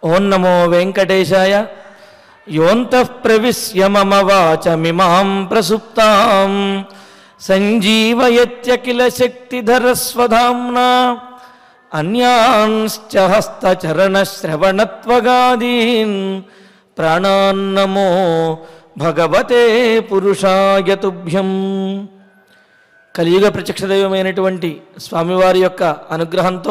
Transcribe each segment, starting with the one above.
ఓం నమో వెంకటేశాయ యోంతః ప్రవిశ్య మమ వాచమిమాం ప్రసుప్తాం సంజీవయత్యఖిల శక్తిధరస్వధామ్నా అన్యాంశ్చ హస్తచరణశ్రవణత్వగాదీన్ ప్రాణాన్నమో భగవతే పురుషాయ తుభ్యం కలియుగ ప్రత్యక్ష దైవమైనటువంటి స్వామివారి యొక్క అనుగ్రహంతో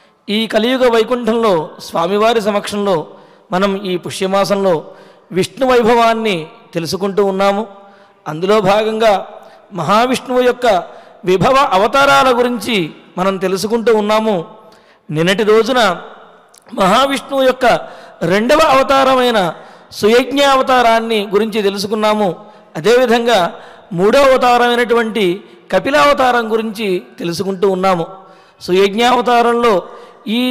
ఈ కలియుగ వైకుంఠంలో స్వామివారి సమక్షంలో మనం ఈ పుష్యమాసంలో విష్ణు వైభవాన్ని తెలుసుకుంటూ ఉన్నాము అందులో భాగంగా మహావిష్ణువు యొక్క విభవ అవతారాల గురించి మనం తెలుసుకుంటూ ఉన్నాము నిన్నటి రోజున మహావిష్ణువు యొక్క రెండవ అవతారమైన సుయజ్ఞ అవతారాన్ని గురించి తెలుసుకున్నాము అదేవిధంగా మూడవ అవతారమైనటువంటి కపిలావతారం గురించి తెలుసుకుంటూ ఉన్నాము సుయజ్ఞావతారంలో ఈ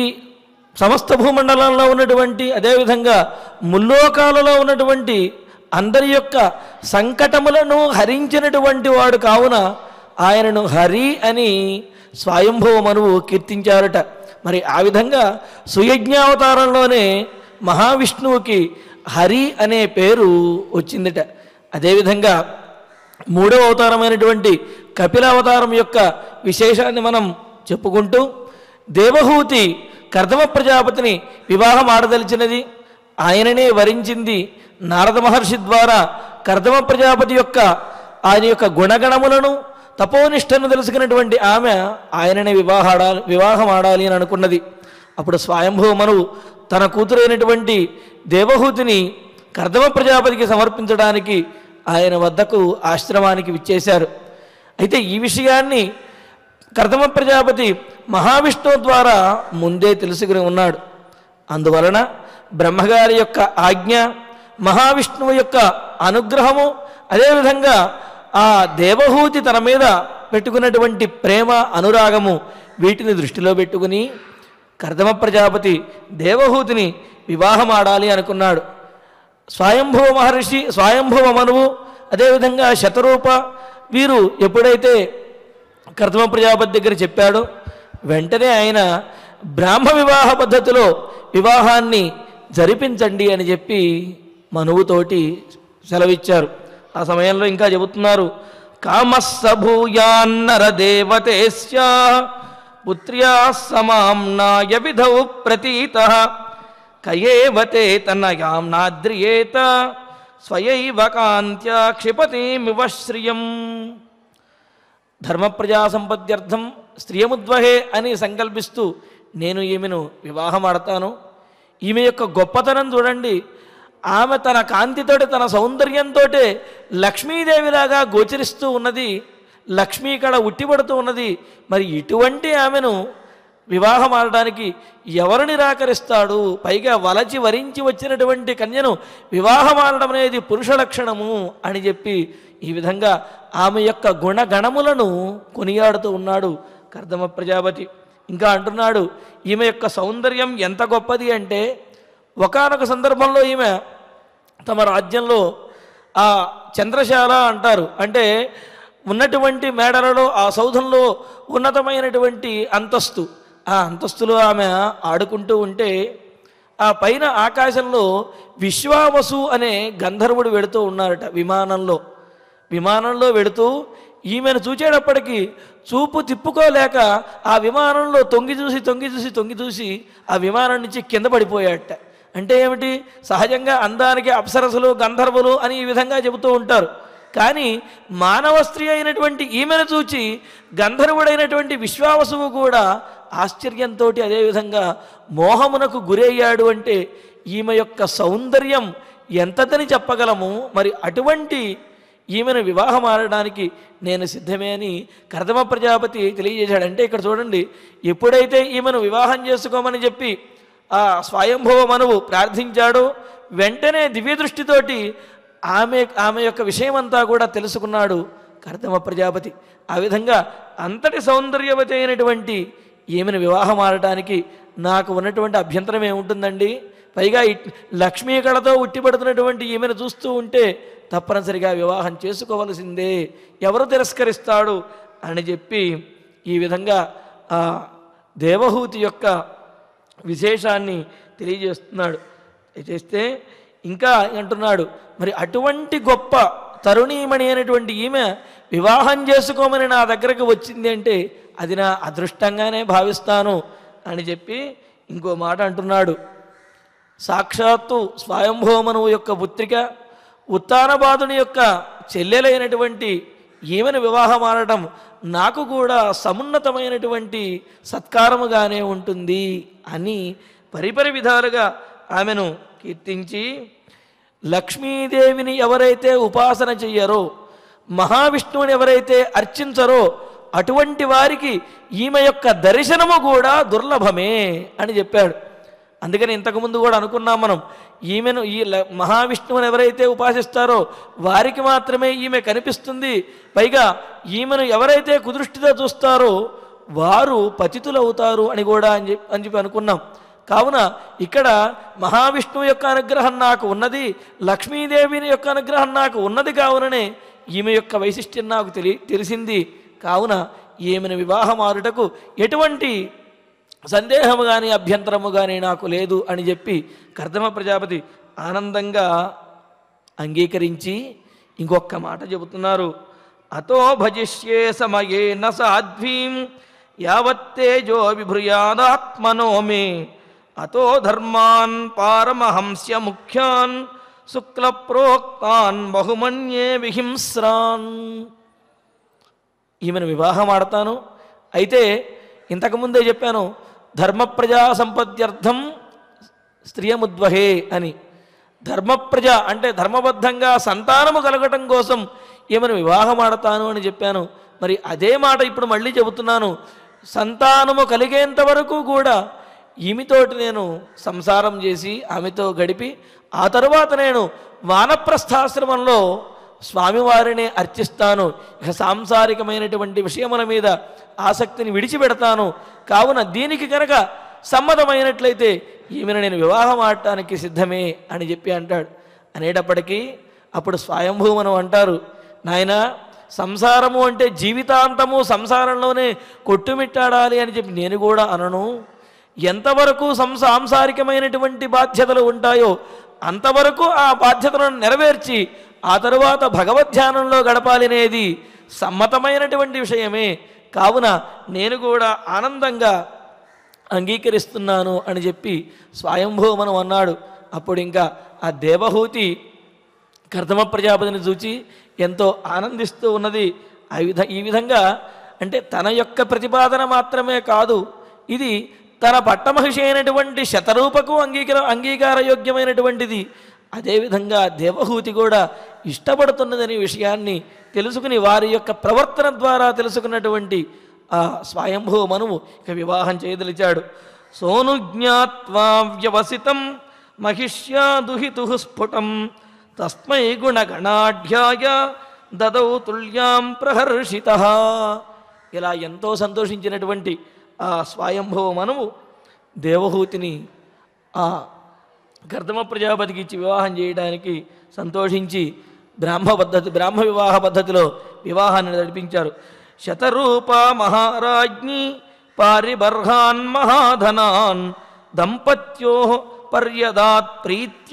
సమస్త భూమండలంలో ఉన్నటువంటి అదేవిధంగా ముల్లోకాలలో ఉన్నటువంటి అందరి యొక్క సంకటములను హరించినటువంటి వాడు కావున ఆయనను హరి అని స్వయంభవ మనువు కీర్తించారట మరి ఆ విధంగా సుయజ్ఞావతారంలోనే మహావిష్ణువుకి హరి అనే పేరు వచ్చిందట అదేవిధంగా మూడవ అవతారమైనటువంటి కపిలావతారం యొక్క విశేషాన్ని మనం చెప్పుకుంటూ దేవహూతి కర్దమ ప్రజాపతిని వివాహం ఆడదలిచినది ఆయననే వరించింది నారద మహర్షి ద్వారా కర్దమ ప్రజాపతి యొక్క ఆయన యొక్క గుణగణములను తపోనిష్టను తెలుసుకున్నటువంటి ఆమె ఆయననే వివాహాడాలి వివాహం ఆడాలి అని అనుకున్నది అప్పుడు స్వయంభవ మనువు తన కూతురైనటువంటి దేవహూతిని కర్దమ ప్రజాపతికి సమర్పించడానికి ఆయన వద్దకు ఆశ్రమానికి విచ్చేశారు అయితే ఈ విషయాన్ని కర్దమ ప్రజాపతి మహావిష్ణువు ద్వారా ముందే తెలుసుకుని ఉన్నాడు అందువలన బ్రహ్మగారి యొక్క ఆజ్ఞ మహావిష్ణువు యొక్క అనుగ్రహము అదేవిధంగా ఆ దేవహూతి తన మీద పెట్టుకున్నటువంటి ప్రేమ అనురాగము వీటిని దృష్టిలో పెట్టుకుని కర్దమ ప్రజాపతి దేవహూతిని వివాహం ఆడాలి అనుకున్నాడు స్వయంభవ మహర్షి స్వయంభవ మనువు అదేవిధంగా శతరూప వీరు ఎప్పుడైతే కర్దమ ప్రజాపతి దగ్గర చెప్పాడో వెంటనే ఆయన బ్రాహ్మ వివాహ పద్ధతిలో వివాహాన్ని జరిపించండి అని చెప్పి మనువుతోటి సెలవిచ్చారు ఆ సమయంలో ఇంకా చెబుతున్నారు కామస్సభూయాన్నర దేవతేస్య పుత్ర్యా సమాంనాయ విధౌ ప్రతీత కయేవతే తనయాం నాద్రియేత స్వయైవ కాంత్యా క్షిపతిమివ శ్రియం ధర్మప్రజా సంపద్యర్థం స్త్రియముద్వహే అని సంకల్పిస్తూ నేను ఈమెను వివాహం ఆడతాను ఈమె యొక్క గొప్పతనం చూడండి ఆమె తన కాంతితోటి తన సౌందర్యంతో లక్ష్మీదేవిలాగా గోచరిస్తూ ఉన్నది లక్ష్మీ కళ ఉట్టిపడుతూ ఉన్నది మరి ఇటువంటి ఆమెను వివాహం ఆడడానికి ఎవరు నిరాకరిస్తాడు పైగా వలచి వరించి వచ్చినటువంటి కన్యను వివాహం ఆడడం అనేది పురుష లక్షణము అని చెప్పి ఈ విధంగా ఆమె యొక్క గుణగణములను కొనియాడుతూ ఉన్నాడు కర్దమ ప్రజాపతి ఇంకా అంటున్నాడు ఈమె యొక్క సౌందర్యం ఎంత గొప్పది అంటే ఒకానొక సందర్భంలో ఈమె తమ రాజ్యంలో ఆ చంద్రశాల అంటారు అంటే ఉన్నటువంటి మేడలలో ఆ సౌధంలో ఉన్నతమైనటువంటి అంతస్తు ఆ అంతస్తులో ఆమె ఆడుకుంటూ ఉంటే ఆ పైన ఆకాశంలో విశ్వావసు అనే గంధర్వుడు వెడుతూ ఉన్నారట విమానంలో విమానంలో వెడుతూ ఈమెను చూచేటప్పటికి చూపు తిప్పుకోలేక ఆ విమానంలో తొంగి చూసి తొంగి చూసి తొంగి చూసి ఆ విమానం నుంచి కింద పడిపోయాడట అంటే ఏమిటి సహజంగా అందానికి అప్సరసులు గంధర్వులు అని ఈ విధంగా చెబుతూ ఉంటారు కానీ మానవ స్త్రీ అయినటువంటి ఈమెను చూచి గంధర్వుడైనటువంటి విశ్వావసువు కూడా ఆశ్చర్యంతో అదేవిధంగా మోహమునకు గురయ్యాడు అంటే ఈమె యొక్క సౌందర్యం ఎంతదని చెప్పగలము మరి అటువంటి ఈమెను వివాహం ఆడడానికి నేను సిద్ధమే అని కర్దమ ప్రజాపతి తెలియజేశాడు అంటే ఇక్కడ చూడండి ఎప్పుడైతే ఈమెను వివాహం చేసుకోమని చెప్పి ఆ స్వయంభవ మనువు ప్రార్థించాడో వెంటనే దివ్య దృష్టితోటి ఆమె ఆమె యొక్క విషయమంతా కూడా తెలుసుకున్నాడు కర్దమ ప్రజాపతి ఆ విధంగా అంతటి సౌందర్యవతి అయినటువంటి ఈమెను వివాహం ఆడటానికి నాకు ఉన్నటువంటి అభ్యంతరం ఏముంటుందండి పైగా ఇట్- లక్ష్మీ కళతో ఉట్టిపడుతున్నటువంటి ఈమెను చూస్తూ ఉంటే తప్పనిసరిగా వివాహం చేసుకోవలసిందే ఎవరు తిరస్కరిస్తాడు అని చెప్పి ఈ విధంగా ఆ దేవహూతి యొక్క విశేషాన్ని తెలియజేస్తున్నాడు చేస్తే ఇంకా అంటున్నాడు మరి అటువంటి గొప్ప తరుణీమణి అయినటువంటి ఈమె వివాహం చేసుకోమని నా దగ్గరకు వచ్చింది అంటే అది నా అదృష్టంగానే భావిస్తాను అని చెప్పి ఇంకో మాట అంటున్నాడు సాక్షాత్తు స్వయంభూమనువు యొక్క పుత్రిక ఉత్తానబాదుని యొక్క చెల్లెలైనటువంటి ఈమెను వివాహం ఆడటం నాకు కూడా సమున్నతమైనటువంటి సత్కారముగానే ఉంటుంది అని పరిపరి విధాలుగా ఆమెను కీర్తించి లక్ష్మీదేవిని ఎవరైతే ఉపాసన చెయ్యరో మహావిష్ణువుని ఎవరైతే అర్చించరో అటువంటి వారికి ఈమె యొక్క దర్శనము కూడా దుర్లభమే అని చెప్పాడు అందుకని ఇంతకుముందు కూడా అనుకున్నాం మనం ఈమెను ఈ ల- మహావిష్ణువుని ఎవరైతే ఉపాసిస్తారో వారికి మాత్రమే ఈమె కనిపిస్తుంది పైగా ఈమెను ఎవరైతే కుదృష్టితో చూస్తారో వారు పతితులవుతారు అని కూడా అని చెప్పి అని చెప్పి అనుకున్నాం కావున ఇక్కడ మహావిష్ణువు యొక్క అనుగ్రహం నాకు ఉన్నది లక్ష్మీదేవిని యొక్క అనుగ్రహం నాకు ఉన్నది కావుననే ఈమె యొక్క వైశిష్ట్యం నాకు తెలి తెలిసింది కావున ఈమెను వివాహమారుటకు ఎటువంటి సందేహము కానీ అభ్యంతరము కానీ నాకు లేదు అని చెప్పి కర్దమ ప్రజాపతి ఆనందంగా అంగీకరించి ఇంకొక మాట చెబుతున్నారు అతో భజిష్యే సమయేన సాధ్వీం యావత్తేజో విభృయాదాత్మనో మే అతో ధర్మాన్ పారమహంస్య ముఖ్యాన్ శుక్లప్రోక్తాన్ బహుమన్యే విహింస్రాన్ ఈమెను వివాహం ఆడతాను అయితే ఇంతకుముందే చెప్పాను ధర్మప్రజా సంపత్త్యర్థం స్త్రియముద్వహే అని ధర్మప్రజ అంటే ధర్మబద్ధంగా సంతానము కలగటం కోసం ఈమెను వివాహం ఆడతాను అని చెప్పాను మరి అదే మాట ఇప్పుడు మళ్ళీ చెబుతున్నాను సంతానము కలిగేంత వరకు కూడా ఈమెతోటి నేను సంసారం చేసి ఆమెతో గడిపి ఆ తరువాత నేను వానప్రస్థాశ్రమంలో స్వామివారిని అర్చిస్తాను ఇక సాంసారికమైనటువంటి విషయముల మీద ఆసక్తిని విడిచిపెడతాను కావున దీనికి కనుక సమ్మతమైనట్లయితే ఈమెను నేను వివాహం ఆడటానికి సిద్ధమే అని చెప్పి అంటాడు అనేటప్పటికీ అప్పుడు స్వయంభూమనం అంటారు నాయన సంసారము అంటే జీవితాంతము సంసారంలోనే కొట్టుమిట్టాడాలి అని చెప్పి నేను కూడా అనను ఎంతవరకు సం సాంసారికమైనటువంటి బాధ్యతలు ఉంటాయో అంతవరకు ఆ బాధ్యతలను నెరవేర్చి ఆ తరువాత భగవద్ధ్యానంలో గడపాలనేది సమ్మతమైనటువంటి విషయమే కావున నేను కూడా ఆనందంగా అంగీకరిస్తున్నాను అని చెప్పి స్వయంభూమనం అన్నాడు అప్పుడు ఇంకా ఆ దేవహూతి కర్దమ ప్రజాపతిని చూచి ఎంతో ఆనందిస్తూ ఉన్నది ఆ విధ ఈ విధంగా అంటే తన యొక్క ప్రతిపాదన మాత్రమే కాదు ఇది తన పట్టమహిషి అయినటువంటి శతరూపకు అంగీకార అంగీకారయోగ్యమైనటువంటిది అదేవిధంగా దేవహూతి కూడా ఇష్టపడుతున్నదనే విషయాన్ని తెలుసుకుని వారి యొక్క ప్రవర్తన ద్వారా తెలుసుకున్నటువంటి ఆ స్వయంభూ మనువు ఇక వివాహం చేయదలిచాడు సోను జ్ఞాత్వా వ్యవసితం మహిష్యా దుహితు స్ఫుటం తస్మై గుణగణాఢ్యాయ దదౌ తుల్యాం ప్రహర్షిత ఇలా ఎంతో సంతోషించినటువంటి ఆ స్వయంభవ మనువు దేవహూతిని ఆ కర్దమ ప్రజాపతికి ఇచ్చి వివాహం చేయడానికి సంతోషించి బ్రాహ్మ పద్ధతి బ్రాహ్మ వివాహ పద్ధతిలో వివాహాన్ని నడిపించారు శతరూప మహారాజ్ఞి పారిబర్హాన్ మహాధనాన్ దంపత్యో పర్యదాత్ ప్రీత్య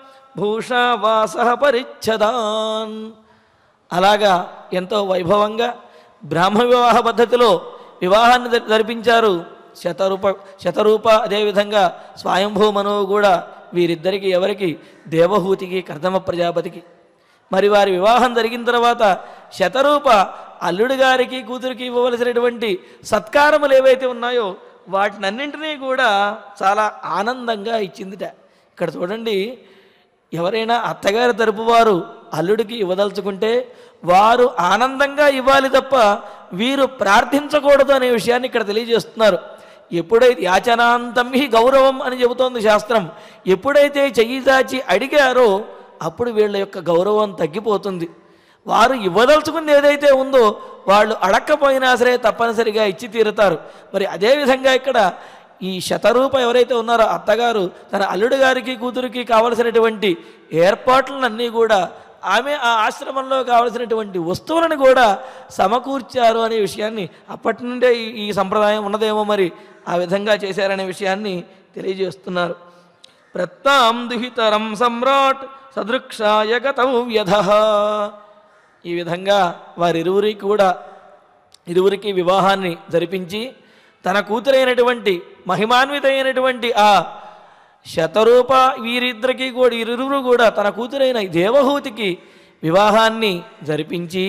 భూషావాస పరిచ్ఛదాన్ అలాగా ఎంతో వైభవంగా బ్రాహ్మ వివాహ పద్ధతిలో వివాహాన్ని జరి- జరిపించారు శతరూప శతరూప అదేవిధంగా స్వయంభూ మనువు కూడా వీరిద్దరికి ఎవరికి దేవహూతికి కర్దమ ప్రజాపతికి మరి వారి వివాహం జరిగిన తర్వాత శతరూప అల్లుడి గారికి కూతురికి ఇవ్వవలసినటువంటి సత్కారములు ఏవైతే ఉన్నాయో వాటినన్నింటినీ కూడా చాలా ఆనందంగా ఇచ్చిందిట ఇక్కడ చూడండి ఎవరైనా అత్తగారి తరపు వారు అల్లుడికి ఇవ్వదలుచుకుంటే వారు ఆనందంగా ఇవ్వాలి తప్ప వీరు ప్రార్థించకూడదు అనే విషయాన్ని ఇక్కడ తెలియజేస్తున్నారు ఎప్పుడైతే యాచనాంతం హి గౌరవం అని చెబుతోంది శాస్త్రం ఎప్పుడైతే చెయ్యి దాచి అడిగారో అప్పుడు వీళ్ళ యొక్క గౌరవం తగ్గిపోతుంది వారు ఇవ్వదలుచుకుంది ఏదైతే ఉందో వాళ్ళు అడక్కపోయినా సరే తప్పనిసరిగా ఇచ్చి తీరుతారు మరి అదేవిధంగా ఇక్కడ ఈ శతరూప ఎవరైతే ఉన్నారో అత్తగారు తన అల్లుడు గారికి కూతురికి కావలసినటువంటి ఏర్పాట్లన్నీ కూడా ఆమె ఆ ఆశ్రమంలో కావలసినటువంటి వస్తువులను కూడా సమకూర్చారు అనే విషయాన్ని అప్పటి నుండే ఈ- ఈ సంప్రదాయం ఉన్నదేమో మరి ఆ విధంగా చేశారనే విషయాన్ని తెలియజేస్తున్నారు ప్రత్తాం దుహితరం సమ్రాట్ సదృక్షాయ గతం వ్యధ ఈ విధంగా వారిరువురికి కూడా ఇరువురికి వివాహాన్ని జరిపించి తన కూతురైనటువంటి మహిమాన్వితమైనటువంటి ఆ శతరూప వీరిద్దరికి కూడా ఇరువురు కూడా తన కూతురైన దేవహూతికి వివాహాన్ని జరిపించి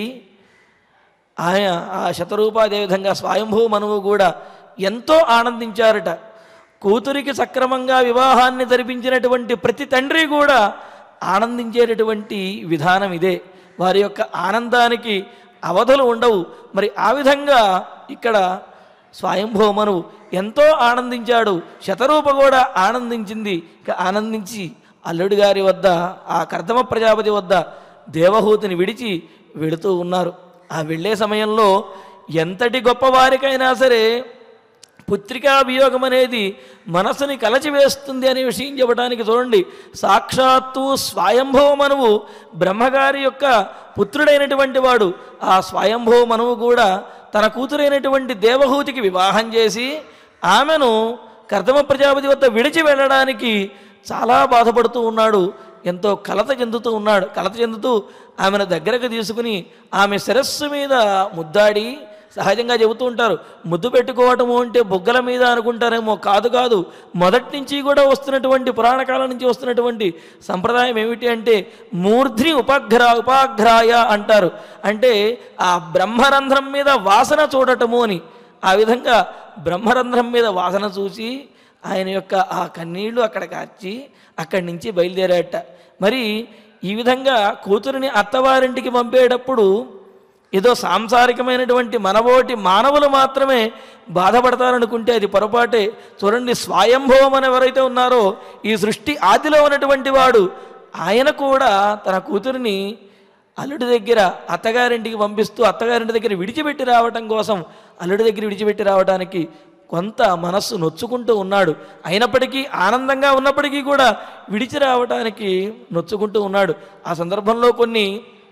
ఆయన ఆ శతరూప అదేవిధంగా స్వయంభూ మనువు కూడా ఎంతో ఆనందించారట కూతురికి సక్రమంగా వివాహాన్ని జరిపించినటువంటి ప్రతి తండ్రి కూడా ఆనందించేటటువంటి విధానం ఇదే వారి యొక్క ఆనందానికి అవధులు ఉండవు మరి ఆ విధంగా ఇక్కడ స్వయంభూమను ఎంతో ఆనందించాడు శతరూప కూడా ఆనందించింది ఇక ఆనందించి అల్లుడి గారి వద్ద ఆ కర్దమ ప్రజాపతి వద్ద దేవహూతిని విడిచి వెళుతూ ఉన్నారు ఆ వెళ్ళే సమయంలో ఎంతటి గొప్పవారికైనా సరే పుత్రికాభియోగం అనేది మనసుని కలచివేస్తుంది అనే విషయం చెప్పడానికి చూడండి సాక్షాత్తు స్వయంభవ మనువు బ్రహ్మగారి యొక్క పుత్రుడైనటువంటి వాడు ఆ స్వయంభవ మనువు కూడా తన కూతురైనటువంటి దేవహూతికి వివాహం చేసి ఆమెను కర్దమ ప్రజాపతి వద్ద విడిచి వెళ్ళడానికి చాలా బాధపడుతూ ఉన్నాడు ఎంతో కలత చెందుతూ ఉన్నాడు కలత చెందుతూ ఆమెను దగ్గరకు తీసుకుని ఆమె శిరస్సు మీద ముద్దాడి సహజంగా చెబుతూ ఉంటారు ముద్దు పెట్టుకోవటము అంటే బొగ్గల మీద అనుకుంటారేమో కాదు కాదు మొదటి నుంచి కూడా వస్తున్నటువంటి పురాణ కాలం నుంచి వస్తున్నటువంటి సంప్రదాయం ఏమిటి అంటే మూర్ధ్ని ఉపగ్ర ఉపాఘ్రాయ అంటారు అంటే ఆ బ్రహ్మరంధ్రం మీద వాసన చూడటము అని ఆ విధంగా బ్రహ్మరంధ్రం మీద వాసన చూసి ఆయన యొక్క ఆ కన్నీళ్లు అక్కడ కార్చి అక్కడి నుంచి బయలుదేరాట మరి ఈ విధంగా కూతురిని అత్తవారింటికి పంపేటప్పుడు ఏదో సాంసారికమైనటువంటి మనబోటి మానవులు మాత్రమే బాధపడతారనుకుంటే అది పొరపాటే చూడండి స్వయంభవం అని ఎవరైతే ఉన్నారో ఈ సృష్టి ఆదిలో ఉన్నటువంటి వాడు ఆయన కూడా తన కూతురిని అల్లుడి దగ్గర అత్తగారింటికి పంపిస్తూ అత్తగారింటి దగ్గర విడిచిపెట్టి రావటం కోసం అల్లుడి దగ్గర విడిచిపెట్టి రావడానికి కొంత మనస్సు నొచ్చుకుంటూ ఉన్నాడు అయినప్పటికీ ఆనందంగా ఉన్నప్పటికీ కూడా విడిచి రావటానికి నొచ్చుకుంటూ ఉన్నాడు ఆ సందర్భంలో కొన్ని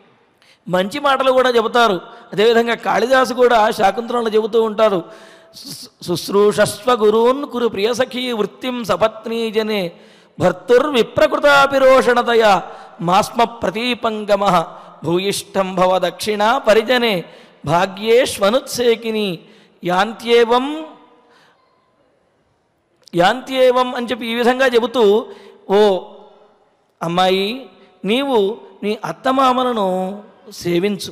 మంచి మాటలు కూడా చెబుతారు అదేవిధంగా కాళిదాసు కూడా శాకుంతలంలో చెబుతూ ఉంటారు శుశ్- శుశ్రూషస్వ గురూన్ కురు ప్రియసఖీ వృత్తిం సపత్నీ జనే భర్తుర్విప్రకృతాపిరోషణతయ మాస్మ ప్రతీపంగమ భూయిష్టం భవ దక్షిణ పరిజనే భాగ్యేష్వనుత్సేకిని యాంత్యేవం యాంత్యేవం అని చెప్పి ఈ విధంగా చెబుతూ ఓ అమ్మాయి నీవు నీ అత్తమామలను సేవించు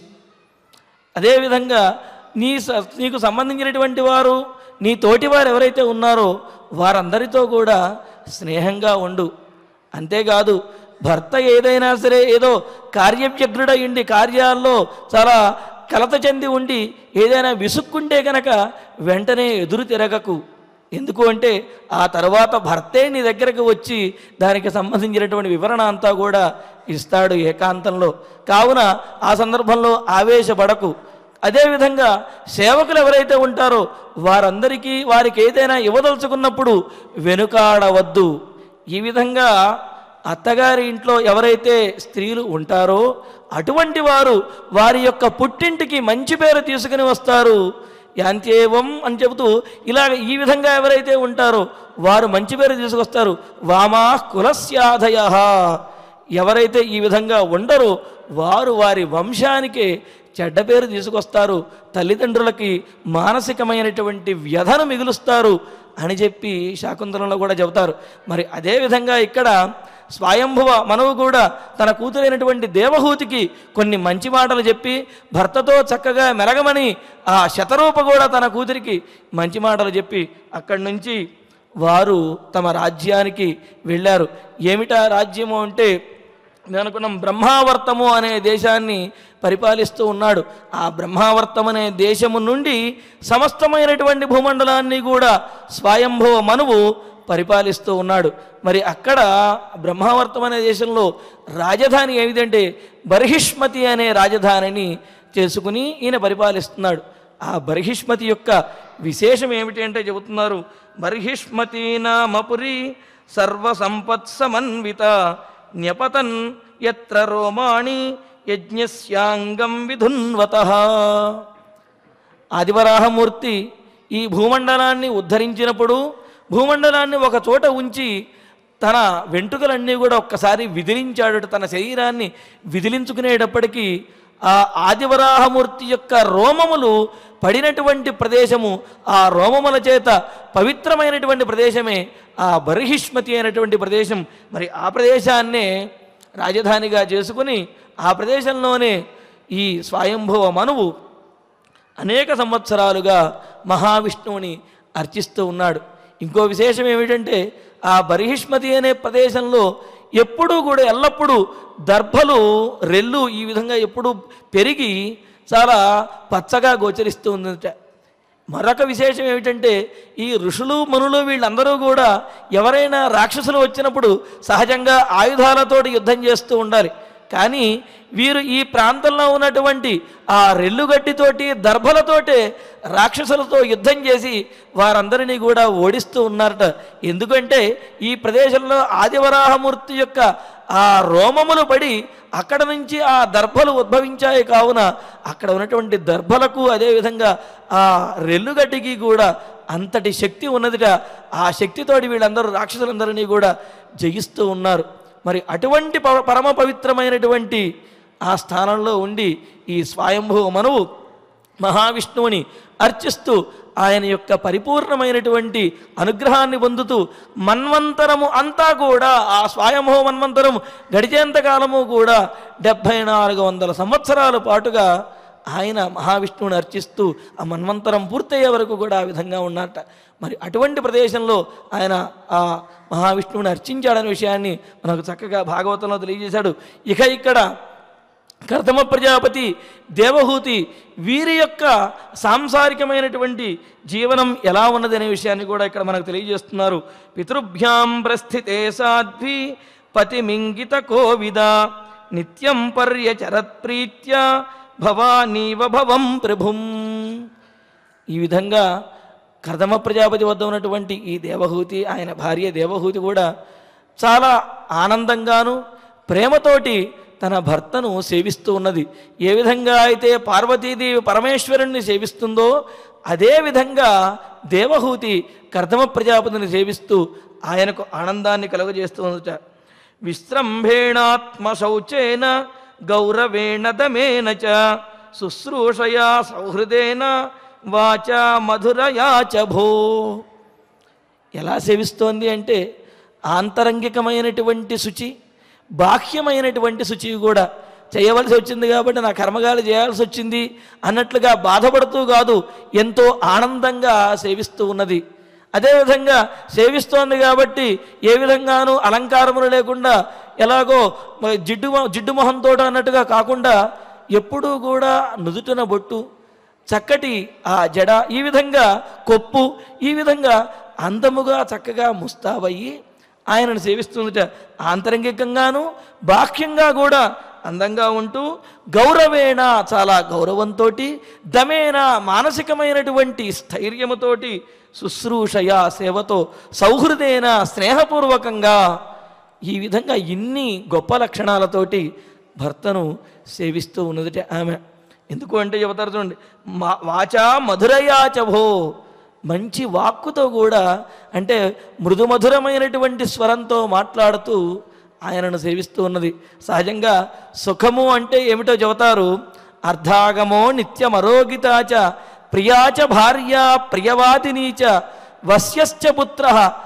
అదేవిధంగా నీ స- నీకు సంబంధించినటువంటి వారు నీ తోటి వారు ఎవరైతే ఉన్నారో వారందరితో కూడా స్నేహంగా ఉండు అంతేకాదు భర్త ఏదైనా సరే ఏదో కార్యవ్యగ్రుడయుండి కార్యాల్లో చాలా కలత చెంది ఉండి ఏదైనా విసుక్కుంటే కనుక వెంటనే ఎదురు తిరగకు ఎందుకు అంటే ఆ తర్వాత భర్తే నీ దగ్గరకు వచ్చి దానికి సంబంధించినటువంటి వివరణ అంతా కూడా ఇస్తాడు ఏకాంతంలో కావున ఆ సందర్భంలో ఆవేశపడకు అదేవిధంగా సేవకులు ఎవరైతే ఉంటారో వారందరికీ వారికి ఏదైనా ఇవ్వదలుచుకున్నప్పుడు వెనుకాడవద్దు ఈ విధంగా అత్తగారి ఇంట్లో ఎవరైతే స్త్రీలు ఉంటారో అటువంటి వారు వారి యొక్క పుట్టింటికి మంచి పేరు తీసుకుని వస్తారు యాంత్యేవం అని చెబుతూ ఇలాగ ఈ విధంగా ఎవరైతే ఉంటారో వారు మంచి పేరు తీసుకొస్తారు వామా కులస్యాధయ ఎవరైతే ఈ విధంగా ఉండరో వారు వారి వంశానికే చెడ్డ పేరు తీసుకొస్తారు తల్లిదండ్రులకి మానసికమైనటువంటి వ్యధను మిగులుస్తారు అని చెప్పి శాకుంతలంలో కూడా చెబుతారు మరి అదేవిధంగా ఇక్కడ స్వయంభువ మనవు కూడా తన కూతురైనటువంటి దేవహూతికి కొన్ని మంచి మాటలు చెప్పి భర్తతో చక్కగా మెలగమని ఆ శతరూప కూడా తన కూతురికి మంచి మాటలు చెప్పి అక్కడి నుంచి వారు తమ రాజ్యానికి వెళ్ళారు ఏమిటా రాజ్యము అంటే నేను అనుకున్నాం బ్రహ్మావర్తము అనే దేశాన్ని పరిపాలిస్తూ ఉన్నాడు ఆ బ్రహ్మావర్తం అనే దేశము నుండి సమస్తమైనటువంటి భూమండలాన్ని కూడా స్వయంభవ మనువు పరిపాలిస్తూ ఉన్నాడు మరి అక్కడ బ్రహ్మావర్తం అనే దేశంలో రాజధాని ఏమిటంటే బర్హిష్మతి అనే రాజధానిని చేసుకుని ఈయన పరిపాలిస్తున్నాడు ఆ బర్హిష్మతి యొక్క విశేషం ఏమిటి అంటే చెబుతున్నారు బర్హిష్మతి నామపురి సర్వసంపత్ సమన్విత న్యపతన్ ఎత్ర రోమాణి యజ్ఞస్యాంగం విధున్వత ఆదివరాహమూర్తి ఈ భూమండలాన్ని ఉద్ధరించినప్పుడు భూమండలాన్ని ఒక చోట ఉంచి తన వెంట్రుకలన్నీ కూడా ఒక్కసారి విదిలించాడు తన శరీరాన్ని విదిలించుకునేటప్పటికీ ఆ ఆదివరాహమూర్తి యొక్క రోమములు పడినటువంటి ప్రదేశము ఆ రోమముల చేత పవిత్రమైనటువంటి ప్రదేశమే ఆ బర్హిష్మతి అయినటువంటి ప్రదేశం మరి ఆ ప్రదేశాన్నే రాజధానిగా చేసుకుని ఆ ప్రదేశంలోనే ఈ స్వయంభవ మనువు అనేక సంవత్సరాలుగా మహావిష్ణువుని అర్చిస్తూ ఉన్నాడు ఇంకో విశేషం ఏమిటంటే ఆ బర్హిష్మతి అనే ప్రదేశంలో ఎప్పుడూ కూడా ఎల్లప్పుడూ దర్భలు రెల్లు ఈ విధంగా ఎప్పుడూ పెరిగి చాలా పచ్చగా గోచరిస్తూ ఉందట మరొక విశేషం ఏమిటంటే ఈ ఋషులు మనులు వీళ్ళందరూ కూడా ఎవరైనా రాక్షసులు వచ్చినప్పుడు సహజంగా ఆయుధాలతోటి యుద్ధం చేస్తూ ఉండాలి కానీ వీరు ఈ ప్రాంతంలో ఉన్నటువంటి ఆ రెల్లుగడ్డితోటి దర్భలతోటే రాక్షసులతో యుద్ధం చేసి వారందరినీ కూడా ఓడిస్తూ ఉన్నారట ఎందుకంటే ఈ ప్రదేశంలో ఆదివరాహమూర్తి యొక్క ఆ రోమములు పడి అక్కడ నుంచి ఆ దర్భలు ఉద్భవించాయి కావున అక్కడ ఉన్నటువంటి దర్భలకు అదేవిధంగా ఆ రెల్లుగడ్డికి కూడా అంతటి శక్తి ఉన్నదిట ఆ శక్తితోటి వీళ్ళందరూ రాక్షసులందరినీ కూడా జయిస్తూ ఉన్నారు మరి అటువంటి పవ- పరమ పవిత్రమైనటువంటి ఆ స్థానంలో ఉండి ఈ స్వయంభూ మనువు మహావిష్ణువుని అర్చిస్తూ ఆయన యొక్క పరిపూర్ణమైనటువంటి అనుగ్రహాన్ని పొందుతూ మన్వంతరము అంతా కూడా ఆ స్వయంభవ మన్వంతరము గడిచేంత కాలము కూడా డెబ్భై నాలుగు వందల సంవత్సరాల పాటుగా ఆయన మహావిష్ణువుని అర్చిస్తూ ఆ మన్వంతరం పూర్తయ్యే వరకు కూడా ఆ విధంగా ఉన్నట్ట మరి అటువంటి ప్రదేశంలో ఆయన ఆ మహావిష్ణువుని అర్చించాడనే విషయాన్ని మనకు చక్కగా భాగవతంలో తెలియజేశాడు ఇక ఇక్కడ కర్దమ ప్రజాపతి దేవహూతి వీరి యొక్క సాంసారికమైనటువంటి జీవనం ఎలా ఉన్నది అనే విషయాన్ని కూడా ఇక్కడ మనకు తెలియజేస్తున్నారు పితృభ్యాం ప్రస్థితే సాధ్వి పతిమింగిత కోవిద నిత్యం పర్యచరత్ప్రీత్య భవానీవ భవం ప్రభుం ఈ విధంగా కర్దమ ప్రజాపతి వద్ద ఉన్నటువంటి ఈ దేవహూతి ఆయన భార్య దేవహూతి కూడా చాలా ఆనందంగాను ప్రేమతోటి తన భర్తను సేవిస్తూ ఉన్నది ఏ విధంగా అయితే పార్వతీదేవి పరమేశ్వరుణ్ణి సేవిస్తుందో అదే విధంగా దేవహూతి కర్దమ ప్రజాపతిని సేవిస్తూ ఆయనకు ఆనందాన్ని కలుగజేస్తూ ఉందట విశ్రంభేణాత్మ శౌచేన గౌరవేణ దమేన చ శుశ్రూషయా సౌహృదేన వాచా మధురయా చ భో ఎలా సేవిస్తోంది అంటే ఆంతరంగికమైనటువంటి శుచి బాహ్యమైనటువంటి శుచి కూడా చేయవలసి వచ్చింది కాబట్టి నా కర్మగాలు చేయాల్సి వచ్చింది అన్నట్లుగా బాధపడుతూ కాదు ఎంతో ఆనందంగా సేవిస్తూ ఉన్నది అదేవిధంగా సేవిస్తోంది కాబట్టి ఏ విధంగానూ అలంకారములు లేకుండా ఎలాగో మ- జిడ్డు మొ- జిడ్డు మొహంతో అన్నట్టుగా కాకుండా ఎప్పుడూ కూడా నుదుటిన బొట్టు చక్కటి ఆ జడ ఈ విధంగా కొప్పు ఈ విధంగా అందముగా చక్కగా ముస్తాబయ్యి ఆయనను సేవిస్తుందిట ఆంతరంగికంగాను బాహ్యంగా కూడా అందంగా ఉంటూ గౌరవేణ చాలా గౌరవంతో దమేన మానసికమైనటువంటి స్థైర్యముతోటి శుశ్రూషయ సేవతో సౌహృదేన స్నేహపూర్వకంగా ఈ విధంగా ఇన్ని గొప్ప లక్షణాలతోటి భర్తను సేవిస్తూ ఉన్నదిట ఆమె ఎందుకు అంటే చెబుతారు చూడండి మా వాచా మధురయాచభో మంచి వాక్కుతో కూడా అంటే మృదుమధురమైనటువంటి స్వరంతో మాట్లాడుతూ ఆయనను సేవిస్తూ ఉన్నది సహజంగా సుఖము అంటే ఏమిటో చెబుతారు అర్ధాగమో నిత్యమరోగితాచ ప్రియాచ భార్య ప్రియవాదినీచ వశ్యశ్చ పుత్ర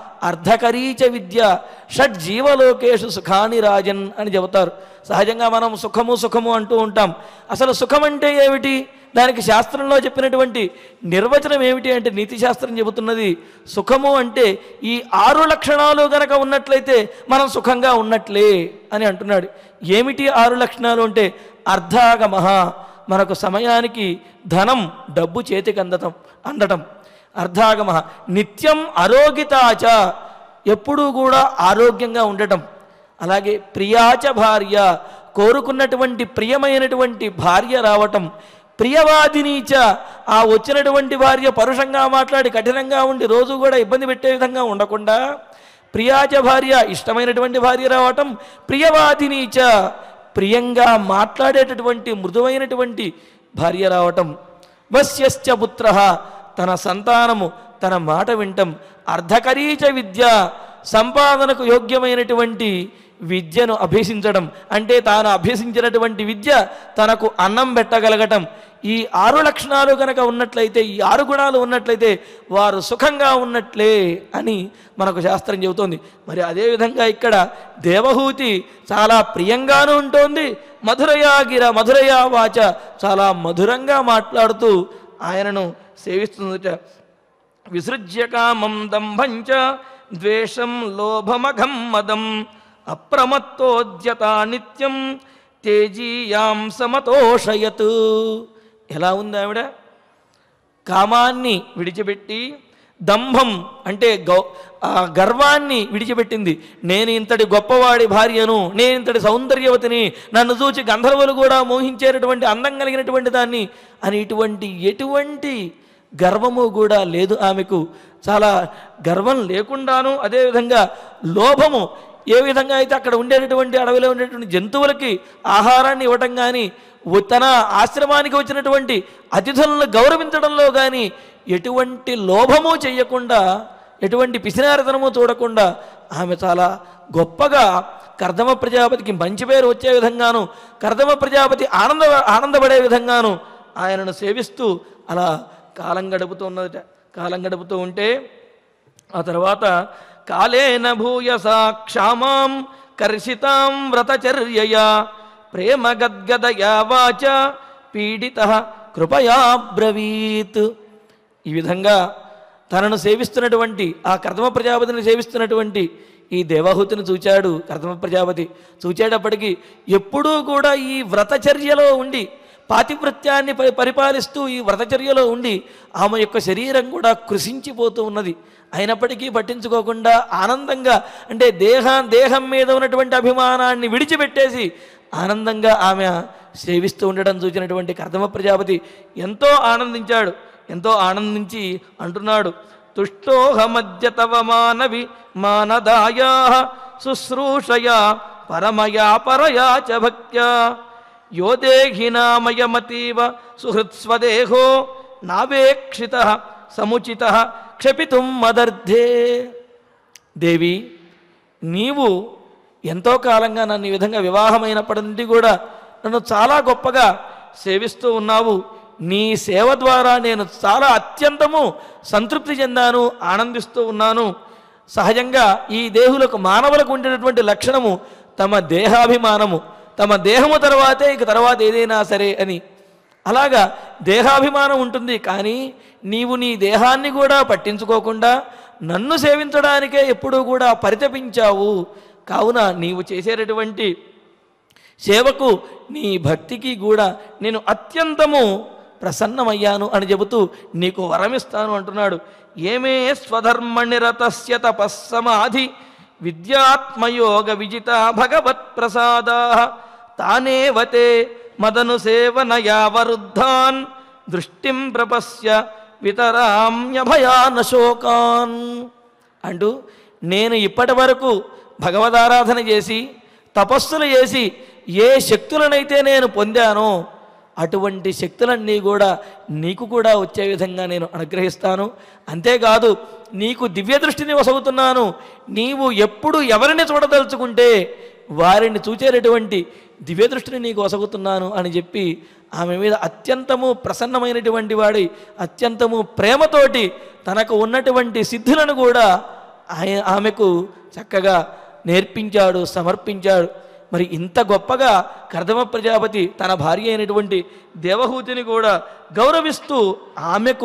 అర్ధకరీచ విద్య షడ్ జీవలోకేషు సుఖాని రాజన్ అని చెబుతారు సహజంగా మనం సుఖము సుఖము అంటూ ఉంటాం అసలు సుఖం అంటే ఏమిటి దానికి శాస్త్రంలో చెప్పినటువంటి నిర్వచనం ఏమిటి అంటే నీతి శాస్త్రం చెబుతున్నది సుఖము అంటే ఈ ఆరు లక్షణాలు గనక ఉన్నట్లయితే మనం సుఖంగా ఉన్నట్లే అని అంటున్నాడు ఏమిటి ఆరు లక్షణాలు అంటే అర్ధాగమహ మనకు సమయానికి ధనం డబ్బు చేతికి అందటం అందటం అర్ధాగమ నిత్యం అరోగితాచ ఎప్పుడూ కూడా ఆరోగ్యంగా ఉండటం అలాగే ప్రియాచ భార్య కోరుకున్నటువంటి ప్రియమైనటువంటి భార్య రావటం ప్రియవాదినీచ ఆ వచ్చినటువంటి భార్య పరుషంగా మాట్లాడి కఠినంగా ఉండి రోజు కూడా ఇబ్బంది పెట్టే విధంగా ఉండకుండా ప్రియాచ భార్య ఇష్టమైనటువంటి భార్య రావటం ప్రియవాదినీచ ప్రియంగా మాట్లాడేటటువంటి మృదువైనటువంటి భార్య రావటం వశ్యశ్చ పుత్ర తన సంతానము తన మాట వింటం అర్ధకరీచ విద్య సంపాదనకు యోగ్యమైనటువంటి విద్యను అభ్యసించడం అంటే తాను అభ్యసించినటువంటి విద్య తనకు అన్నం పెట్టగలగటం ఈ ఆరు లక్షణాలు కనుక ఉన్నట్లయితే ఈ ఆరు గుణాలు ఉన్నట్లయితే వారు సుఖంగా ఉన్నట్లే అని మనకు శాస్త్రం చెబుతోంది మరి అదేవిధంగా ఇక్కడ దేవహూతి చాలా ప్రియంగానూ ఉంటుంది మధురయా గిర మధురయా వాచ చాలా మధురంగా మాట్లాడుతూ ఆయనను సేవిస్తుందట విసృజ్య కామం దంభంచ ద్వేషం లోభమఘం మదం అప్రమత్తోద్యత నిత్యం తేజీయాం సమతోషయత్ ఎలా ఉంది ఆవిడ కామాన్ని విడిచిపెట్టి దంభం అంటే గౌ ఆ గర్వాన్ని విడిచిపెట్టింది నేను ఇంతటి గొప్పవాడి భార్యను నేను ఇంతటి సౌందర్యవతిని నన్ను చూచి గంధర్వులు కూడా మోహించేటటువంటి అందం కలిగినటువంటి దాన్ని అని ఇటువంటి ఎటువంటి గర్వము కూడా లేదు ఆమెకు చాలా గర్వం లేకుండాను అదేవిధంగా లోభము ఏ విధంగా అయితే అక్కడ ఉండేటటువంటి అడవిలో ఉండేటువంటి జంతువులకి ఆహారాన్ని ఇవ్వటం కానీ వ- తన ఆశ్రమానికి వచ్చినటువంటి అతిథులను గౌరవించడంలో కానీ ఎటువంటి లోభము చేయకుండా ఎటువంటి పిసినారితనము చూడకుండా ఆమె చాలా గొప్పగా కర్దమ ప్రజాపతికి మంచి పేరు వచ్చే విధంగాను కర్దమ ప్రజాపతి ఆనంద ఆనందపడే విధంగాను ఆయనను సేవిస్తూ అలా కాలం గడుపుతున్నదట కాలం గడుపుతూ ఉంటే ఆ తర్వాత కాలేన భూయసా క్షామాం కర్షితాం వ్రతచర్యయా ప్రేమ గద్గదయా వాచ పీడిత కృపయా బ్రవీత్ ఈ విధంగా తనను సేవిస్తున్నటువంటి ఆ కర్దమ ప్రజాపతిని సేవిస్తున్నటువంటి ఈ దేవహూతిని చూచాడు కర్దమ ప్రజాపతి చూచేటప్పటికి ఎప్పుడూ కూడా ఈ వ్రతచర్యలో ఉండి పాతివృత్యాన్ని పరి పరిపాలిస్తూ ఈ వ్రతచర్యలో ఉండి ఆమె యొక్క శరీరం కూడా కృషించిపోతూ ఉన్నది అయినప్పటికీ పట్టించుకోకుండా ఆనందంగా అంటే దేహ దేహం మీద ఉన్నటువంటి అభిమానాన్ని విడిచిపెట్టేసి ఆనందంగా ఆమె సేవిస్తూ ఉండడం చూసినటువంటి కర్దమ ప్రజాపతి ఎంతో ఆనందించాడు ఎంతో ఆనందించి అంటున్నాడు తుష్టోహమద్య తవ మానవి మానదాయా శుశ్రూషయా పరమయా పరయా చ భక్త్యా యో దేహినామయమతీవ సుహృత్స్వదేహో నావేక్షిత సముచిత క్షపితుం మదర్ధే దేవి నీవు ఎంతో కాలంగా నన్ను ఈ విధంగా వివాహమైనప్పటి నుండి కూడా నన్ను చాలా గొప్పగా సేవిస్తూ ఉన్నావు నీ సేవ ద్వారా నేను చాలా అత్యంతము సంతృప్తి చెందాను ఆనందిస్తూ ఉన్నాను సహజంగా ఈ దేహులకు మానవులకు ఉండేటటువంటి లక్షణము తమ దేహాభిమానము తమ దేహము తర్వాతే ఇక తర్వాత ఏదైనా సరే అని అలాగా దేహాభిమానం ఉంటుంది కానీ నీవు నీ దేహాన్ని కూడా పట్టించుకోకుండా నన్ను సేవించడానికే ఎప్పుడూ కూడా పరితపించావు కావున నీవు చేసేటటువంటి సేవకు నీ భక్తికి కూడా నేను అత్యంతము ప్రసన్నమయ్యాను అని చెబుతూ నీకు వరమిస్తాను అంటున్నాడు ఏమే స్వధర్మ నిరతస్య తపస్సమాధి విద్యాత్మయోగ విజిత భగవత్ ప్రసాదా తానేవతే మదను సేవనయావరుద్ధాన్ దృష్టిం ప్రపశ్య వితరామ్యభయాన శోకాన్ అంటూ నేను ఇప్పటి వరకు భగవదారాధన చేసి తపస్సులు చేసి ఏ శక్తులనైతే నేను పొందానో అటువంటి శక్తులన్నీ కూడా నీకు కూడా వచ్చే విధంగా నేను అనుగ్రహిస్తాను అంతేకాదు నీకు దివ్య దృష్టిని వసగుతున్నాను నీవు ఎప్పుడు ఎవరిని చూడదలుచుకుంటే వారిని చూచేటటువంటి దివ్య దృష్టిని నీకు వసగుతున్నాను అని చెప్పి ఆమె మీద అత్యంతము ప్రసన్నమైనటువంటి వాడి అత్యంతము ప్రేమతోటి తనకు ఉన్నటువంటి సిద్ధులను కూడా ఆయన ఆమెకు చక్కగా నేర్పించాడు సమర్పించాడు మరి ఇంత గొప్పగా కర్దమ ప్రజాపతి తన భార్య అయినటువంటి దేవహూతిని కూడా గౌరవిస్తూ ఆమెకు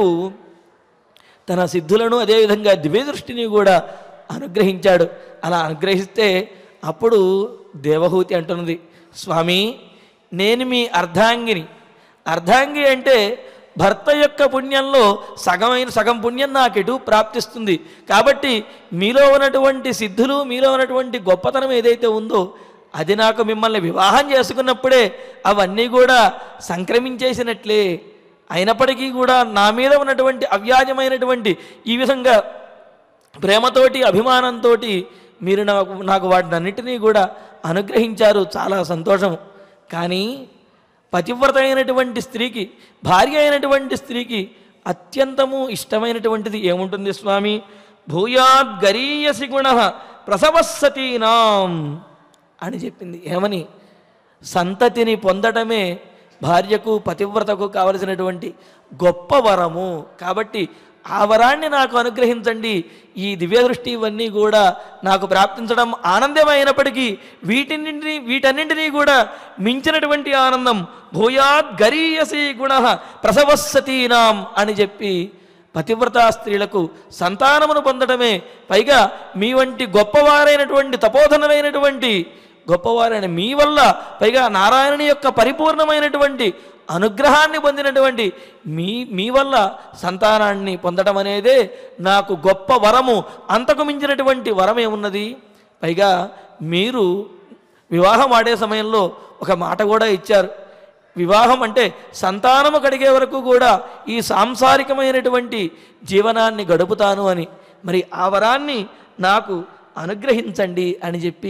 తన సిద్ధులను అదేవిధంగా దివ్య దృష్టిని కూడా అనుగ్రహించాడు అలా అనుగ్రహిస్తే అప్పుడు దేవహూతి అంటున్నది స్వామి నేను మీ అర్ధాంగిని అర్ధాంగి అంటే భర్త యొక్క పుణ్యంలో సగమైన సగం పుణ్యం నాకెటు ప్రాప్తిస్తుంది కాబట్టి మీలో ఉన్నటువంటి సిద్ధులు మీలో ఉన్నటువంటి గొప్పతనం ఏదైతే ఉందో అది నాకు మిమ్మల్ని వివాహం చేసుకున్నప్పుడే అవన్నీ కూడా సంక్రమించేసినట్లే అయినప్పటికీ కూడా నా మీద ఉన్నటువంటి అవ్యాజమైనటువంటి ఈ విధంగా ప్రేమతోటి అభిమానంతో మీరు నాకు నాకు వాటిని అన్నిటినీ కూడా అనుగ్రహించారు చాలా సంతోషం కానీ పతివ్రత అయినటువంటి స్త్రీకి భార్య అయినటువంటి స్త్రీకి అత్యంతము ఇష్టమైనటువంటిది ఏముంటుంది స్వామి భూయాద్ గరీయసి గుణ ప్రసవస్సతీనాం అని చెప్పింది ఏమని సంతతిని పొందటమే భార్యకు పతివ్రతకు కావలసినటువంటి గొప్ప వరము కాబట్టి ఆ వరాన్ని నాకు అనుగ్రహించండి ఈ దివ్యదృష్టి ఇవన్నీ కూడా నాకు ప్రాప్తించడం ఆనందమైనప్పటికీ వీటిన్నింటినీ వీటన్నింటినీ కూడా మించినటువంటి ఆనందం భూయాద్ గరీయసి గుణ ప్రసవస్సతీనాం అని చెప్పి పతివ్రతా స్త్రీలకు సంతానమును పొందడమే పైగా మీ వంటి గొప్పవారైనటువంటి తపోధనమైనటువంటి గొప్పవారైన మీ వల్ల పైగా నారాయణుని యొక్క పరిపూర్ణమైనటువంటి అనుగ్రహాన్ని పొందినటువంటి మీ మీ వల్ల సంతానాన్ని పొందడం అనేదే నాకు గొప్ప వరము అంతకు మించినటువంటి వరం ఏమున్నది పైగా మీరు వివాహం ఆడే సమయంలో ఒక మాట కూడా ఇచ్చారు వివాహం అంటే సంతానము కడిగే వరకు కూడా ఈ సాంసారికమైనటువంటి జీవనాన్ని గడుపుతాను అని మరి ఆ వరాన్ని నాకు అనుగ్రహించండి అని చెప్పి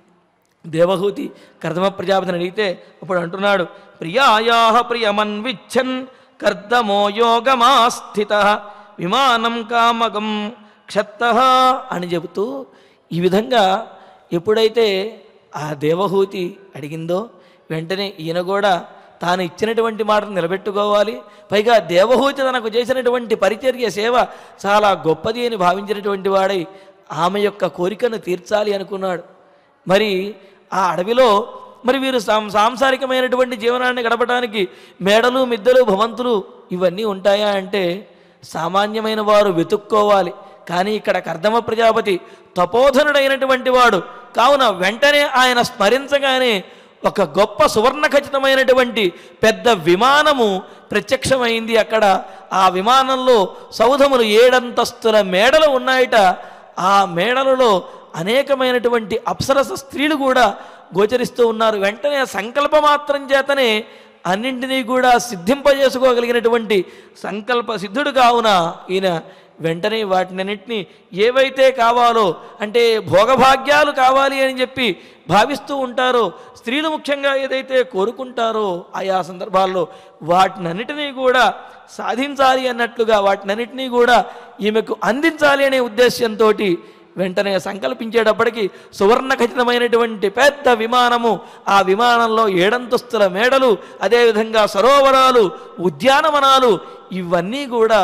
దేవహూతి కర్దమ ప్రజాపతిని అడిగితే అప్పుడు అంటున్నాడు ప్రియాయా ప్రియమన్విచ్చన్ కర్దమో యోగమాస్థిత విమానం కామగం క్షత్త అని చెబుతూ ఈ విధంగా ఎప్పుడైతే ఆ దేవహూతి అడిగిందో వెంటనే ఈయన కూడా తాను ఇచ్చినటువంటి మాటను నిలబెట్టుకోవాలి పైగా దేవహూతి తనకు చేసినటువంటి పరిచర్య సేవ చాలా గొప్పది అని భావించినటువంటి వాడై ఆమె యొక్క కోరికను తీర్చాలి అనుకున్నాడు మరి ఆ అడవిలో మరి వీరు సాం సాంసారికమైనటువంటి జీవనాన్ని గడపడానికి మేడలు మిద్దెలు భవంతులు ఇవన్నీ ఉంటాయా అంటే సామాన్యమైన వారు వెతుక్కోవాలి కానీ ఇక్కడ కర్దమ ప్రజాపతి తపోధనుడైనటువంటి వాడు కావున వెంటనే ఆయన స్మరించగానే ఒక గొప్ప సువర్ణ ఖచ్చితమైనటువంటి పెద్ద విమానము ప్రత్యక్షమైంది అక్కడ ఆ విమానంలో సౌధములు ఏడంతస్తుల మేడలు ఉన్నాయట ఆ మేడలలో అనేకమైనటువంటి అప్సరస స్త్రీలు కూడా గోచరిస్తూ ఉన్నారు వెంటనే సంకల్ప మాత్రం చేతనే అన్నింటినీ కూడా సిద్ధింపజేసుకోగలిగినటువంటి సంకల్ప సిద్ధుడు కావున ఈయన వెంటనే వాటినన్నింటినీ ఏవైతే కావాలో అంటే భోగభాగ్యాలు కావాలి అని చెప్పి భావిస్తూ ఉంటారో స్త్రీలు ముఖ్యంగా ఏదైతే కోరుకుంటారో ఆయా సందర్భాల్లో వాటినన్నిటినీ కూడా సాధించాలి అన్నట్లుగా వాటినన్నిటినీ కూడా ఈమెకు అందించాలి అనే ఉద్దేశంతో వెంటనే సంకల్పించేటప్పటికి సువర్ణ ఖచ్చితమైనటువంటి పెద్ద విమానము ఆ విమానంలో ఏడంతస్తుల మేడలు అదేవిధంగా సరోవరాలు ఉద్యానవనాలు ఇవన్నీ కూడా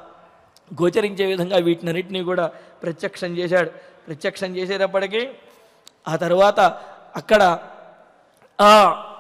గోచరించే విధంగా వీటినన్నిటినీ కూడా ప్రత్యక్షం చేశాడు ప్రత్యక్షం చేసేటప్పటికీ ఆ తర్వాత అక్కడ ఆ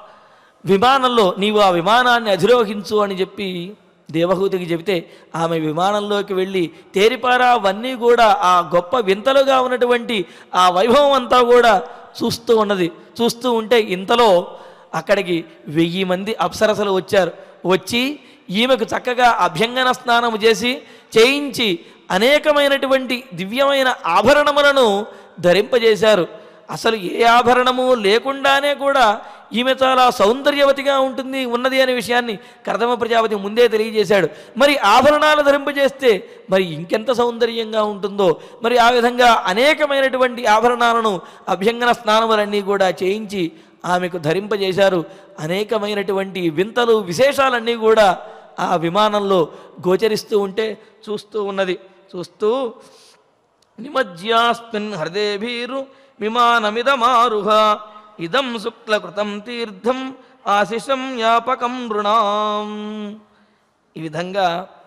విమానంలో నీవు ఆ విమానాన్ని అధిరోహించు అని చెప్పి దేవహూతికి చెబితే ఆమె విమానంలోకి వెళ్ళి తేరిపారా అవన్నీ కూడా ఆ గొప్ప వింతలుగా ఉన్నటువంటి ఆ వైభవం అంతా కూడా చూస్తూ ఉన్నది చూస్తూ ఉంటే ఇంతలో అక్కడికి వెయ్యి మంది అప్సరసలు వచ్చారు వచ్చి ఈమెకు చక్కగా అభ్యంగన స్నానము చేసి చేయించి అనేకమైనటువంటి దివ్యమైన ఆభరణములను ధరింపజేశారు అసలు ఏ ఆభరణము లేకుండానే కూడా ఈమె చాలా సౌందర్యవతిగా ఉంటుంది ఉన్నది అనే విషయాన్ని కర్దమ ప్రజాపతి ముందే తెలియజేశాడు మరి ఆభరణాలు ధరింపజేస్తే మరి ఇంకెంత సౌందర్యంగా ఉంటుందో మరి ఆ విధంగా అనేకమైనటువంటి ఆభరణాలను అభ్యంగన స్నానములన్నీ కూడా చేయించి ఆమెకు ధరింపజేశారు అనేకమైనటువంటి వింతలు విశేషాలన్నీ కూడా ఆ విమానంలో గోచరిస్తూ ఉంటే చూస్తూ ఉన్నది చూస్తూ నిమజ్యాస్మిన్ హృదయభీరు విమానమిదమారుహ ఇదం శుక్లకృతం తీర్థం ఆశిషం యాపకం నృణాం ఈ విధంగా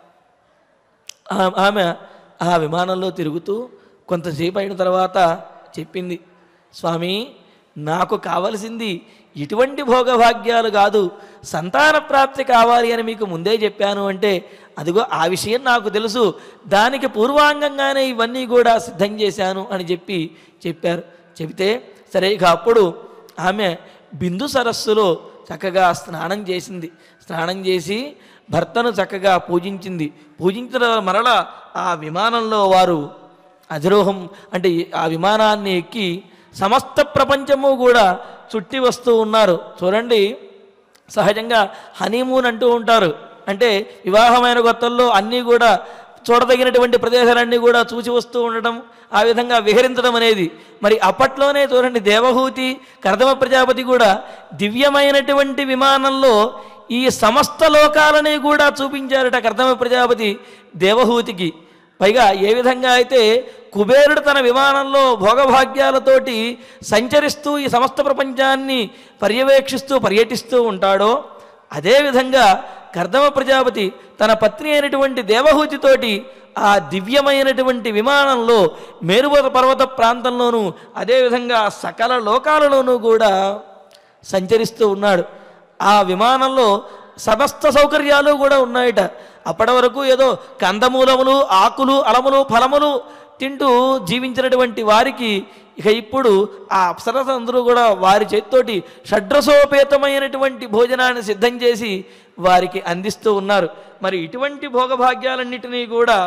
ఆ- ఆమె ఆ విమానంలో తిరుగుతూ కొంతసేపు అయిన తర్వాత చెప్పింది స్వామి నాకు కావలసింది ఇటువంటి భోగభాగ్యాలు కాదు సంతాన ప్రాప్తి కావాలి అని మీకు ముందే చెప్పాను అంటే అదిగో ఆ విషయం నాకు తెలుసు దానికి పూర్వాంగంగానే ఇవన్నీ కూడా సిద్ధం చేశాను అని చెప్పి చెప్పారు చెబితే సరే ఇక అప్పుడు ఆమె బిందు సరస్సులో చక్కగా స్నానం చేసింది స్నానం చేసి భర్తను చక్కగా పూజించింది పూజించిన మరల ఆ విమానంలో వారు అధిరోహం అంటే ఆ విమానాన్ని ఎక్కి సమస్త ప్రపంచము కూడా చుట్టి వస్తూ ఉన్నారు చూడండి సహజంగా హనీమూన్ అంటూ ఉంటారు అంటే వివాహమైన కొత్తల్లో అన్నీ కూడా చూడదగినటువంటి ప్రదేశాలన్నీ కూడా చూసి వస్తూ ఉండటం ఆ విధంగా విహరించడం అనేది మరి అప్పట్లోనే చూడండి దేవహూతి కర్దమ ప్రజాపతి కూడా దివ్యమైనటువంటి విమానంలో ఈ సమస్త లోకాలని కూడా చూపించారట కర్దమ ప్రజాపతి దేవహూతికి పైగా ఏ విధంగా అయితే కుబేరుడు తన విమానంలో భోగభాగ్యాలతోటి సంచరిస్తూ ఈ సమస్త ప్రపంచాన్ని పర్యవేక్షిస్తూ పర్యటిస్తూ ఉంటాడో అదేవిధంగా కర్దమ ప్రజాపతి తన పత్ని అయినటువంటి దేవహూతితోటి ఆ దివ్యమైనటువంటి విమానంలో మేరుపర్వత పర్వత ప్రాంతంలోనూ అదేవిధంగా సకల లోకాలలోనూ కూడా సంచరిస్తూ ఉన్నాడు ఆ విమానంలో సమస్త సౌకర్యాలు కూడా ఉన్నాయట అప్పటి వరకు ఏదో కందమూలములు ఆకులు అలములు ఫలములు తింటూ జీవించినటువంటి వారికి ఇక ఇప్పుడు ఆ అప్సరసందరూ కూడా వారి చేతితోటి షడ్రసోపేతమైనటువంటి భోజనాన్ని సిద్ధం చేసి వారికి అందిస్తూ ఉన్నారు మరి ఇటువంటి భోగభాగ్యాలన్నిటినీ కూడా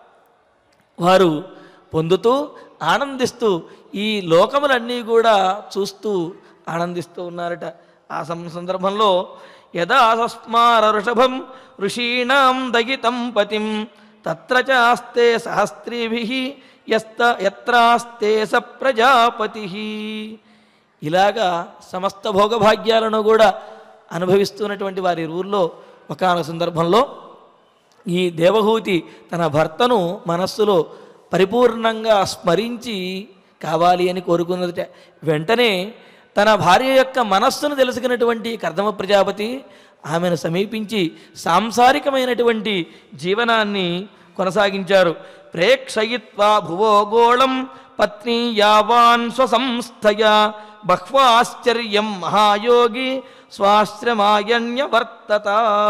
వారు పొందుతూ ఆనందిస్తూ ఈ లోకములన్నీ కూడా చూస్తూ ఆనందిస్తూ ఉన్నారట ఆ సం- సందర్భంలో యదా సస్మార ఋషభం ఋషీణాం దగితం పతిం తత్ర చాస్తే సహస్త్రీభి యస్త ఎత్రాస్తే స ప్రజాపతి ఇలాగా సమస్త భోగభాగ్యాలను కూడా అనుభవిస్తున్నటువంటి వారి ఊర్లో ఒకనొక సందర్భంలో ఈ దేవహూతి తన భర్తను మనస్సులో పరిపూర్ణంగా స్మరించి కావాలి అని కోరుకున్నదట వెంటనే తన భార్య యొక్క మనస్సును తెలుసుకున్నటువంటి కర్దమ ప్రజాపతి ఆమెను సమీపించి సాంసారికమైనటువంటి జీవనాన్ని కొనసాగించారు ప్రేక్షయిత్వా భువోగోళం పత్ని యావాన్ స్వసంస్థయా బహ్వాశ్చర్యం మహాయోగి స్వాశ్రమాయణ్యవర్తత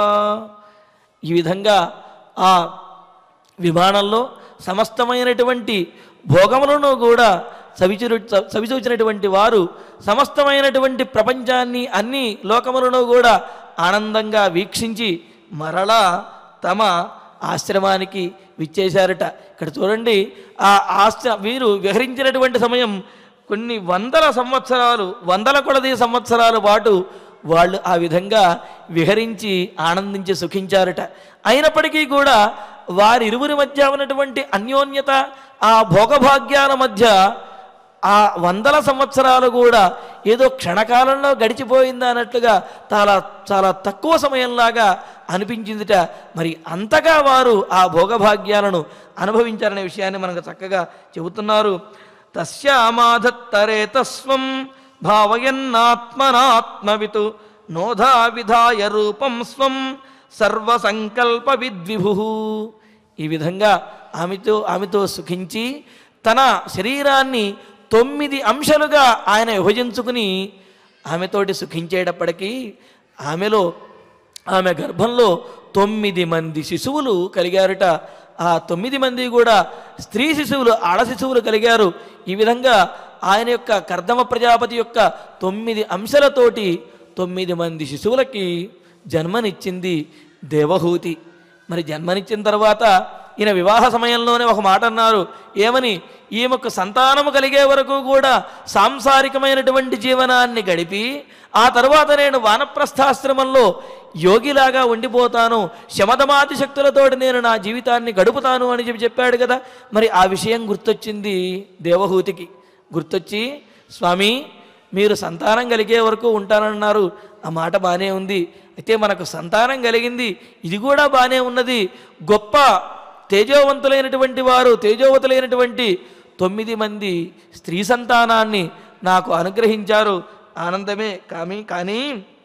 ఈ విధంగా ఆ విమానంలో సమస్తమైనటువంటి భోగములను కూడా సవిచురు సవిచూచినటువంటి వారు సమస్తమైనటువంటి ప్రపంచాన్ని అన్ని లోకములను కూడా ఆనందంగా వీక్షించి మరలా తమ ఆశ్రమానికి విచ్చేశారట ఇక్కడ చూడండి ఆ ఆశ్ర వీరు విహరించినటువంటి సమయం కొన్ని వందల సంవత్సరాలు వందల కొలది సంవత్సరాల పాటు వాళ్ళు ఆ విధంగా విహరించి ఆనందించి సుఖించారట అయినప్పటికీ కూడా వారిరువురి మధ్య ఉన్నటువంటి అన్యోన్యత ఆ భోగభాగ్యాల మధ్య ఆ వందల సంవత్సరాలు కూడా ఏదో క్షణకాలంలో గడిచిపోయింది అన్నట్లుగా చాలా చాలా తక్కువ సమయంలాగా అనిపించిందిట మరి అంతగా వారు ఆ భోగభాగ్యాలను అనుభవించారనే విషయాన్ని మనకు చక్కగా చెబుతున్నారు తస్యామాధత్తరే తస్వం భావయన్నాత్మనాత్మవితు నోధా విధాయ రూపం స్వం సర్వసంకల్ప విద్విభు ఈ విధంగా ఆమెతో ఆమెతో సుఖించి తన శరీరాన్ని తొమ్మిది అంశాలుగా ఆయన విభజించుకుని ఆమెతోటి సుఖించేటప్పటికీ ఆమెలో ఆమె గర్భంలో తొమ్మిది మంది శిశువులు కలిగారుట ఆ తొమ్మిది మంది కూడా స్త్రీ శిశువులు ఆడ శిశువులు కలిగారు ఈ విధంగా ఆయన యొక్క కర్దమ ప్రజాపతి యొక్క తొమ్మిది అంశాలతోటి తొమ్మిది మంది శిశువులకి జన్మనిచ్చింది దేవహూతి మరి జన్మనిచ్చిన తర్వాత ఈయన వివాహ సమయంలోనే ఒక మాట అన్నారు ఏమని ఈమెకు సంతానము కలిగే వరకు కూడా సాంసారికమైనటువంటి జీవనాన్ని గడిపి ఆ తర్వాత నేను వానప్రస్థాశ్రమంలో యోగిలాగా ఉండిపోతాను శమధమాతి శక్తులతోటి నేను నా జీవితాన్ని గడుపుతాను అని చెప్పి చెప్పాడు కదా మరి ఆ విషయం గుర్తొచ్చింది దేవహూతికి గుర్తొచ్చి స్వామి మీరు సంతానం కలిగే వరకు ఉంటానన్నారు ఆ మాట బాగానే ఉంది అయితే మనకు సంతానం కలిగింది ఇది కూడా బాగానే ఉన్నది గొప్ప తేజోవంతులైనటువంటి వారు తేజోవతులైనటువంటి తొమ్మిది మంది స్త్రీ సంతానాన్ని నాకు అనుగ్రహించారు ఆనందమే కామి కానీ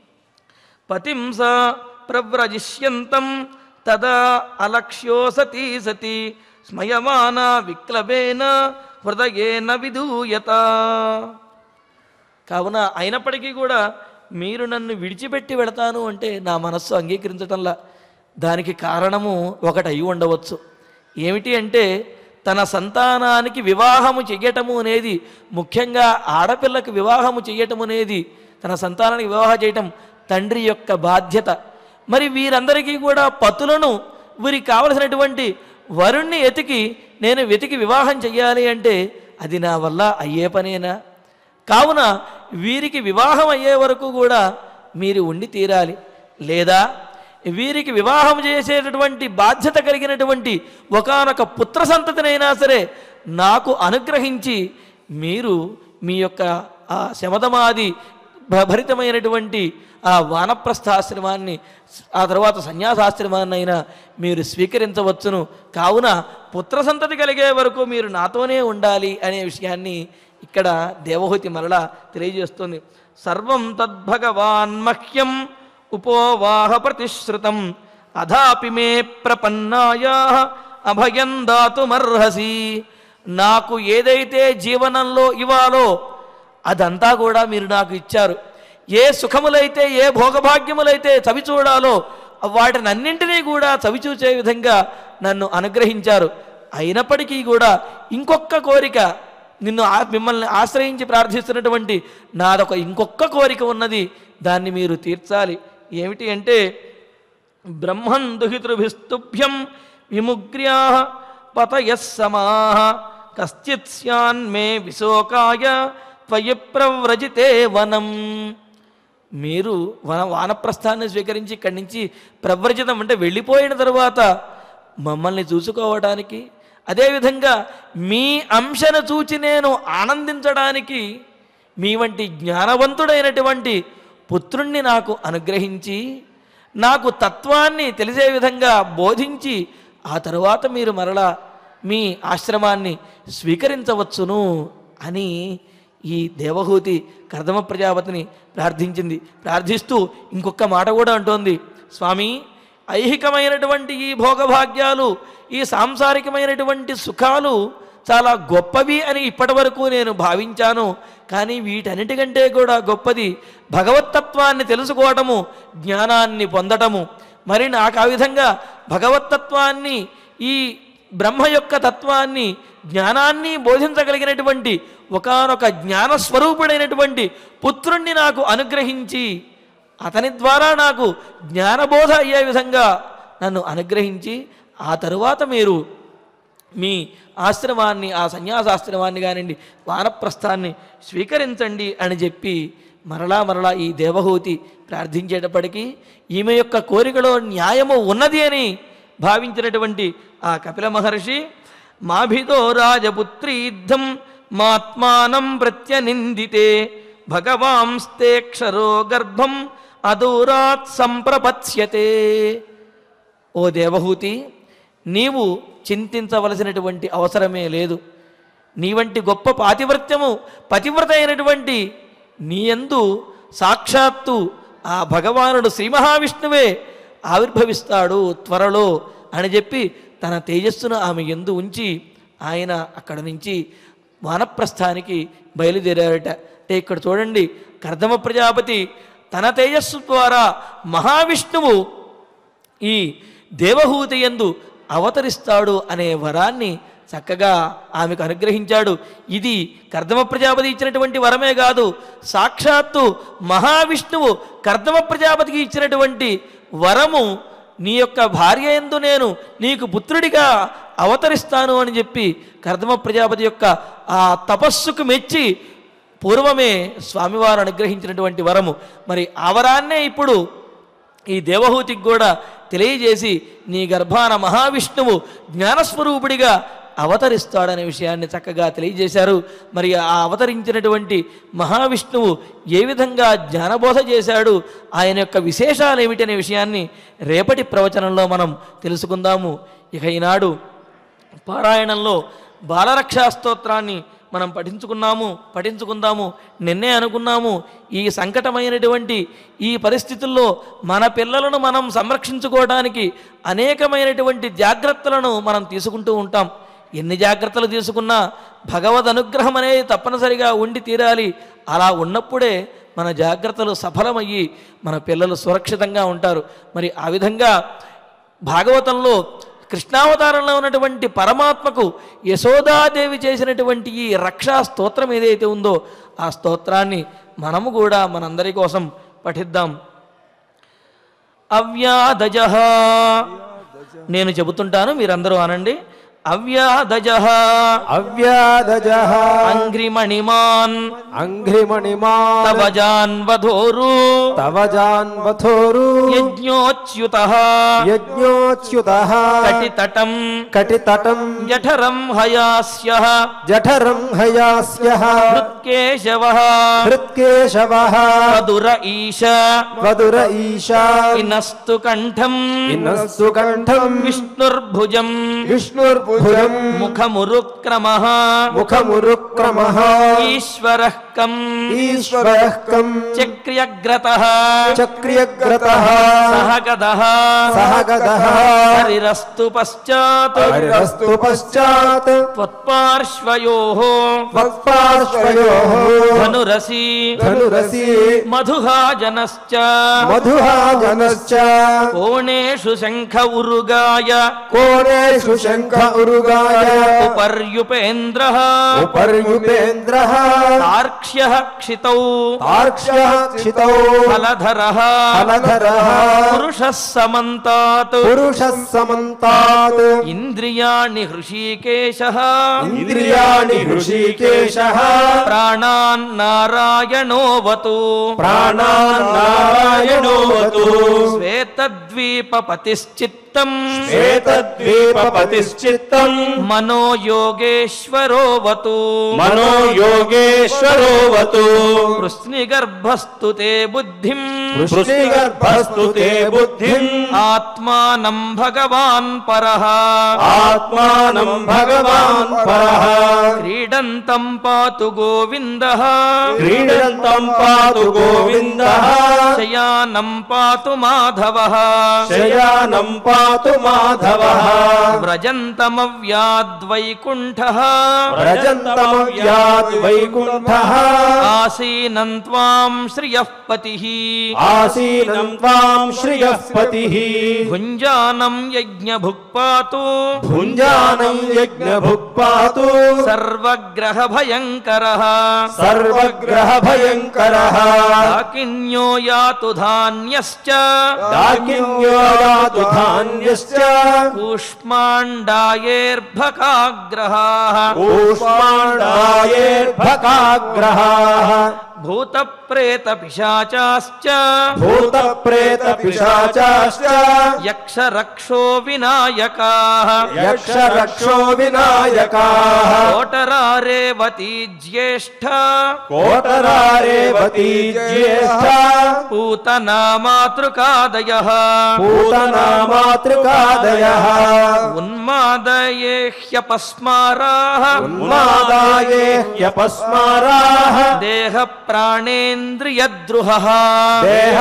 పతిం స ప్రవ్రజిష్యంతం తదా అలక్ష్యో సతీ సతి స్మయమాన విక్లవేన హృదయేన విధూయత కావున అయినప్పటికీ కూడా మీరు నన్ను విడిచిపెట్టి వెళతాను అంటే నా మనస్సు అంగీకరించటంలా దానికి కారణము ఒకటి అయి ఉండవచ్చు ఏమిటి అంటే తన సంతానానికి వివాహము చెయ్యటము అనేది ముఖ్యంగా ఆడపిల్లకి వివాహము చెయ్యటం అనేది తన సంతానానికి వివాహం చేయటం తండ్రి యొక్క బాధ్యత మరి వీరందరికీ కూడా పతులను వీరికి కావలసినటువంటి వరుణ్ణి ఎతికి నేను వెతికి వివాహం చెయ్యాలి అంటే అది నా వల్ల అయ్యే పనేనా కావున వీరికి వివాహం అయ్యే వరకు కూడా మీరు ఉండి తీరాలి లేదా వీరికి వివాహం చేసేటటువంటి బాధ్యత కలిగినటువంటి ఒకానొక పుత్ర సంతతినైనా సరే నాకు అనుగ్రహించి మీరు మీ యొక్క ఆ శమధమాది భ- భరితమైనటువంటి ఆ వానప్రస్థాశ్రమాన్ని ఆ తర్వాత సన్యాసాశ్రమాన్ని అయినా మీరు స్వీకరించవచ్చును కావున పుత్ర సంతతి కలిగే వరకు మీరు నాతోనే ఉండాలి అనే విషయాన్ని ఇక్కడ దేవహూతి మరలా తెలియజేస్తుంది సర్వం తద్భగవాన్ మహ్యం ఉపోవాహ ప్రతిశ్రుతం అధాపి మే ప్రపన్నాయా అభయం దాతుమర్హసి నాకు ఏదైతే జీవనంలో ఇవ్వాలో అదంతా కూడా మీరు నాకు ఇచ్చారు ఏ సుఖములైతే ఏ భోగభాగ్యములైతే చవి చూడాలో వాటిని అన్నింటినీ కూడా చవి చూచే విధంగా నన్ను అనుగ్రహించారు అయినప్పటికీ కూడా ఇంకొక కోరిక నిన్ను ఆ- మిమ్మల్ని ఆశ్రయించి ప్రార్థిస్తున్నటువంటి నాదొక ఇంకొక కోరిక ఉన్నది దాన్ని మీరు తీర్చాలి ఏమిటి అంటే బ్రహ్మన్ దుహితృభిస్తుభ్యం విముగ్ర్యా పతయః సమాః కశ్చిత్ స్యాన్ మే విశోకాయ త్వయి ప్రవ్రజితే వనం మీరు వన వానప్రస్థాన్ని స్వీకరించి ఇక్కడి నుంచి ప్రవ్రజితం అంటే వెళ్ళిపోయిన తరువాత మమ్మల్ని చూసుకోవడానికి అదేవిధంగా మీ అంశను చూచి నేను ఆనందించడానికి మీ వంటి జ్ఞానవంతుడైనటువంటి పుత్రుణ్ణి నాకు అనుగ్రహించి నాకు తత్వాన్ని తెలిసే విధంగా బోధించి ఆ తరువాత మీరు మరలా మీ ఆశ్రమాన్ని స్వీకరించవచ్చును అని ఈ దేవహూతి కర్దమ ప్రజాపతిని ప్రార్థించింది ప్రార్థిస్తూ ఇంకొక మాట కూడా అంటోంది స్వామి ఐహికమైనటువంటి ఈ భోగభాగ్యాలు ఈ సాంసారికమైనటువంటి సుఖాలు చాలా గొప్పవి అని ఇప్పటి వరకు నేను భావించాను కానీ వీటన్నిటికంటే కూడా గొప్పది భగవత్తత్వాన్ని తెలుసుకోవటము జ్ఞానాన్ని పొందటము మరి నాకు ఆ విధంగా భగవత్తత్వాన్ని ఈ బ్రహ్మ యొక్క తత్వాన్ని జ్ఞానాన్ని బోధించగలిగినటువంటి ఒకానొక జ్ఞానస్వరూపుడైనటువంటి పుత్రుణ్ణి నాకు అనుగ్రహించి అతని ద్వారా నాకు జ్ఞానబోధ అయ్యే విధంగా నన్ను అనుగ్రహించి ఆ తరువాత మీరు మీ ఆశ్రమాన్ని ఆ సన్యాసాశ్రమాన్ని కానివ్వండి వానప్రస్థాన్ని స్వీకరించండి అని చెప్పి మరలా మరలా ఈ దేవహూతి ప్రార్థించేటప్పటికీ ఈమె యొక్క కోరికలో న్యాయము ఉన్నది అని భావించినటువంటి ఆ కపిల మహర్షి మాభిదో రాజపుత్రీద్ధం మాత్మానం ప్రత్యనిందితే భగవాంస్తేక్షరో గర్భం అదూరాత్ సంప్రపత్స్యతే ఓ దేవహూతి నీవు చింతించవలసినటువంటి అవసరమే లేదు నీ వంటి గొప్ప పాతివ్రత్యము పతివ్రత అయినటువంటి నీయందు సాక్షాత్తు ఆ భగవానుడు శ్రీ మహావిష్ణువే ఆవిర్భవిస్తాడు త్వరలో అని చెప్పి తన తేజస్సును ఆమె ఎందు ఉంచి ఆయన అక్కడ నుంచి వానప్రస్థానికి బయలుదేరారట అంటే ఇక్కడ చూడండి కర్దమ ప్రజాపతి తన తేజస్సు ద్వారా మహావిష్ణువు ఈ దేవహూతి యందు అవతరిస్తాడు అనే వరాన్ని చక్కగా ఆమెకు అనుగ్రహించాడు ఇది కర్దమ ప్రజాపతి ఇచ్చినటువంటి వరమే కాదు సాక్షాత్తు మహావిష్ణువు కర్దమ ప్రజాపతికి ఇచ్చినటువంటి వరము నీ యొక్క భార్య ఎందు నేను నీకు పుత్రుడిగా అవతరిస్తాను అని చెప్పి కర్దమ ప్రజాపతి యొక్క ఆ తపస్సుకు మెచ్చి పూర్వమే స్వామివారు అనుగ్రహించినటువంటి వరము మరి ఆ వరాన్నే ఇప్పుడు ఈ దేవహూతికి కూడా తెలియజేసి నీ గర్భాన మహావిష్ణువు జ్ఞానస్వరూపుడిగా అవతరిస్తాడనే విషయాన్ని చక్కగా తెలియజేశారు మరి ఆ అవతరించినటువంటి మహావిష్ణువు ఏ విధంగా జ్ఞానబోధ చేశాడు ఆయన యొక్క విశేషాలు ఏమిటనే విషయాన్ని రేపటి ప్రవచనంలో మనం తెలుసుకుందాము ఇక ఈనాడు పారాయణంలో బాలరక్షా స్తోత్రాన్ని మనం పఠించుకున్నాము పఠించుకుందాము నిన్నే అనుకున్నాము ఈ సంకటమైనటువంటి ఈ పరిస్థితుల్లో మన పిల్లలను మనం సంరక్షించుకోవడానికి అనేకమైనటువంటి జాగ్రత్తలను మనం తీసుకుంటూ ఉంటాం ఎన్ని జాగ్రత్తలు తీసుకున్నా భగవద్ అనుగ్రహం అనేది తప్పనిసరిగా ఉండి తీరాలి అలా ఉన్నప్పుడే మన జాగ్రత్తలు సఫలమయ్యి మన పిల్లలు సురక్షితంగా ఉంటారు మరి ఆ విధంగా భాగవతంలో కృష్ణావతారంలో ఉన్నటువంటి పరమాత్మకు యశోదాదేవి చేసినటువంటి ఈ రక్షా స్తోత్రం ఏదైతే ఉందో ఆ స్తోత్రాన్ని మనము కూడా మనందరి కోసం పఠిద్దాం అవ్యాధజ నేను చెబుతుంటాను మీరందరూ అనండి అవ్యాదజ అవ్యాధజ అంఘ్రిమణిమాన్ అంఘ్రిమణిమా తవజాన్వధోరు తవ జాన్వథోరు యజ్ఞోచ్యుత యజ్ఞోచ్యుత కటితటం కటితటం జఠరం హయాస్య జఠరం హయాస్య హృత్కేశవ హృత్కేశవ మధుర ఈశ వదుర ఈశా ఇనస్తు కంఠం ఇనస్సు కంఠం విష్ణుర్భుజం విష్ణుర్భుజం ముఖమురుక్రమ ముఖమురుక్రమ ఈశ్వర కం ఈశ్వర కం చక్ర్యగ్రత చక్రియగ్రత సహగద సహగద హరిరస్తు పశ్చాత్ హరిరస్తు పశ్చాత్ త్వత్పార్శ్వయో వత్పార్శ్వయో ధనురసి ధనురసి మధుహాజనశ్చ మధుహాజనశ్చ కోణేషు శంఖ ఉరుగాయ కోణేషు శంఖ ఉరుగాయ ఉపర్యుపేంద్ర ఉపర్యుపేంద్ర తార్క్ష్య క్షితౌ తార్క్ష్య క్షితౌ ఫలధర ఫలధర పురుష సమంతాత్ పురుష సమంతాత్ ఇంద్రియాణి హృషీకేశ ఇంద్రియాణి హృషికేశ ప్రాణాన్ నారాయణోవతు ప్రాణాన్నారాయణోవతు శ్వేతద్వీపపతిశ్చిత్తం శ్వేతద్వీపపతిశ్చిత్తం మనో యోగేశ్వరోవతు మనో యోగేశ్వరోవతు వృష్ణిగర్భస్తు తే బుద్ధిం వృష్ణిగర్భస్తు తే బుద్ధిం ఆత్మానం భగవాన్ పరః ఆత్మానం భగవాన్ పరః క్రీడంతం పాతు గోవిందః క్రీడంతం పాతు గోవిందః శయానం పాతు మాధవః శయానం పాతు మాధవః వ్రజంతమవ్యాద్వైకుంఠः వ్రజంతమవ్యాత్ వైకుంఠః ఆసీనం త్వాం శ్రియః పతిః ఆసీనం త్వాం శ్రియః పతిః భుంజానం యజ్ఞభుక్పాతు భుంజానం యజ్ఞభుక్పాతు సర్వగ్రహ భయంకరః సర్వగ్రహ భయంకరః దాకిన్యో యాతు ధాన్యశ్చ దాకిన్యో యాతు ధాన్యశ్చ కూష్మాండాయేర్భకాగ్రహాः కూష్మాండాయేర్భకాగ్రహాः భూతప్రేతపిశాచాశ్చ భూతప్రేత పిశాచాశ్చ యక్షరక్షో వినాయకాः యక్షరక్షో వినాయకాः కోటరారేవతీ జ్యేష్ఠ కోటరారేవతీ జ్యేష్ఠ పూతనా మాతృకాదయः పూతనా మాతృకాదయः ఉన్మాదయే హ్యపస్మారాः ఉన్మాదాయే హ్యపస్మారాः దేహ ప్రాణేంద్రియద్రుహः దేహ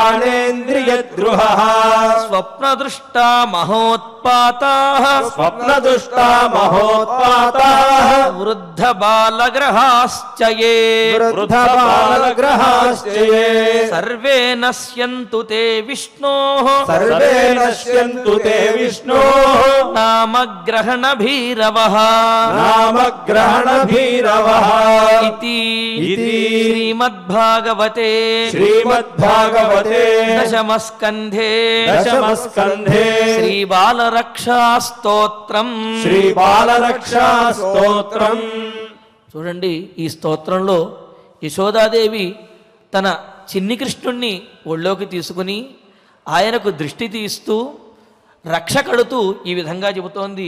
ప్రాణేంద్రియద్రుహः స్వప్నదృష్టా మహోత్పాతాः స్వప్నదుష్టా మహోత్పాతాः వృద్ధ బాలగ్రహాశ్చ ఏ వృద్ధ బాలగ్రహాశ్చయే సర్వే నశ్యంతు తే విష్ణోః సర్వే నశ్యంతు తే విష్ణో నామగ్రహణ భీరవః నామగ్రహణ భీరవః ఇతి ఇతి శ్రీమద్భాగవతే శ్రీమద్భాగవతే దశమస్కంధే దశమస్కంధే శ్రీ బాలరక్షా స్తోత్రం శ్రీ బాలరక్షా స్తోత్రం చూడండి ఈ స్తోత్రంలో యశోదాదేవి తన చిన్ని కృష్ణుణ్ణి ఒళ్ళోకి తీసుకుని ఆయనకు దృష్టి తీస్తూ రక్ష కడుతూ ఈ విధంగా చెబుతోంది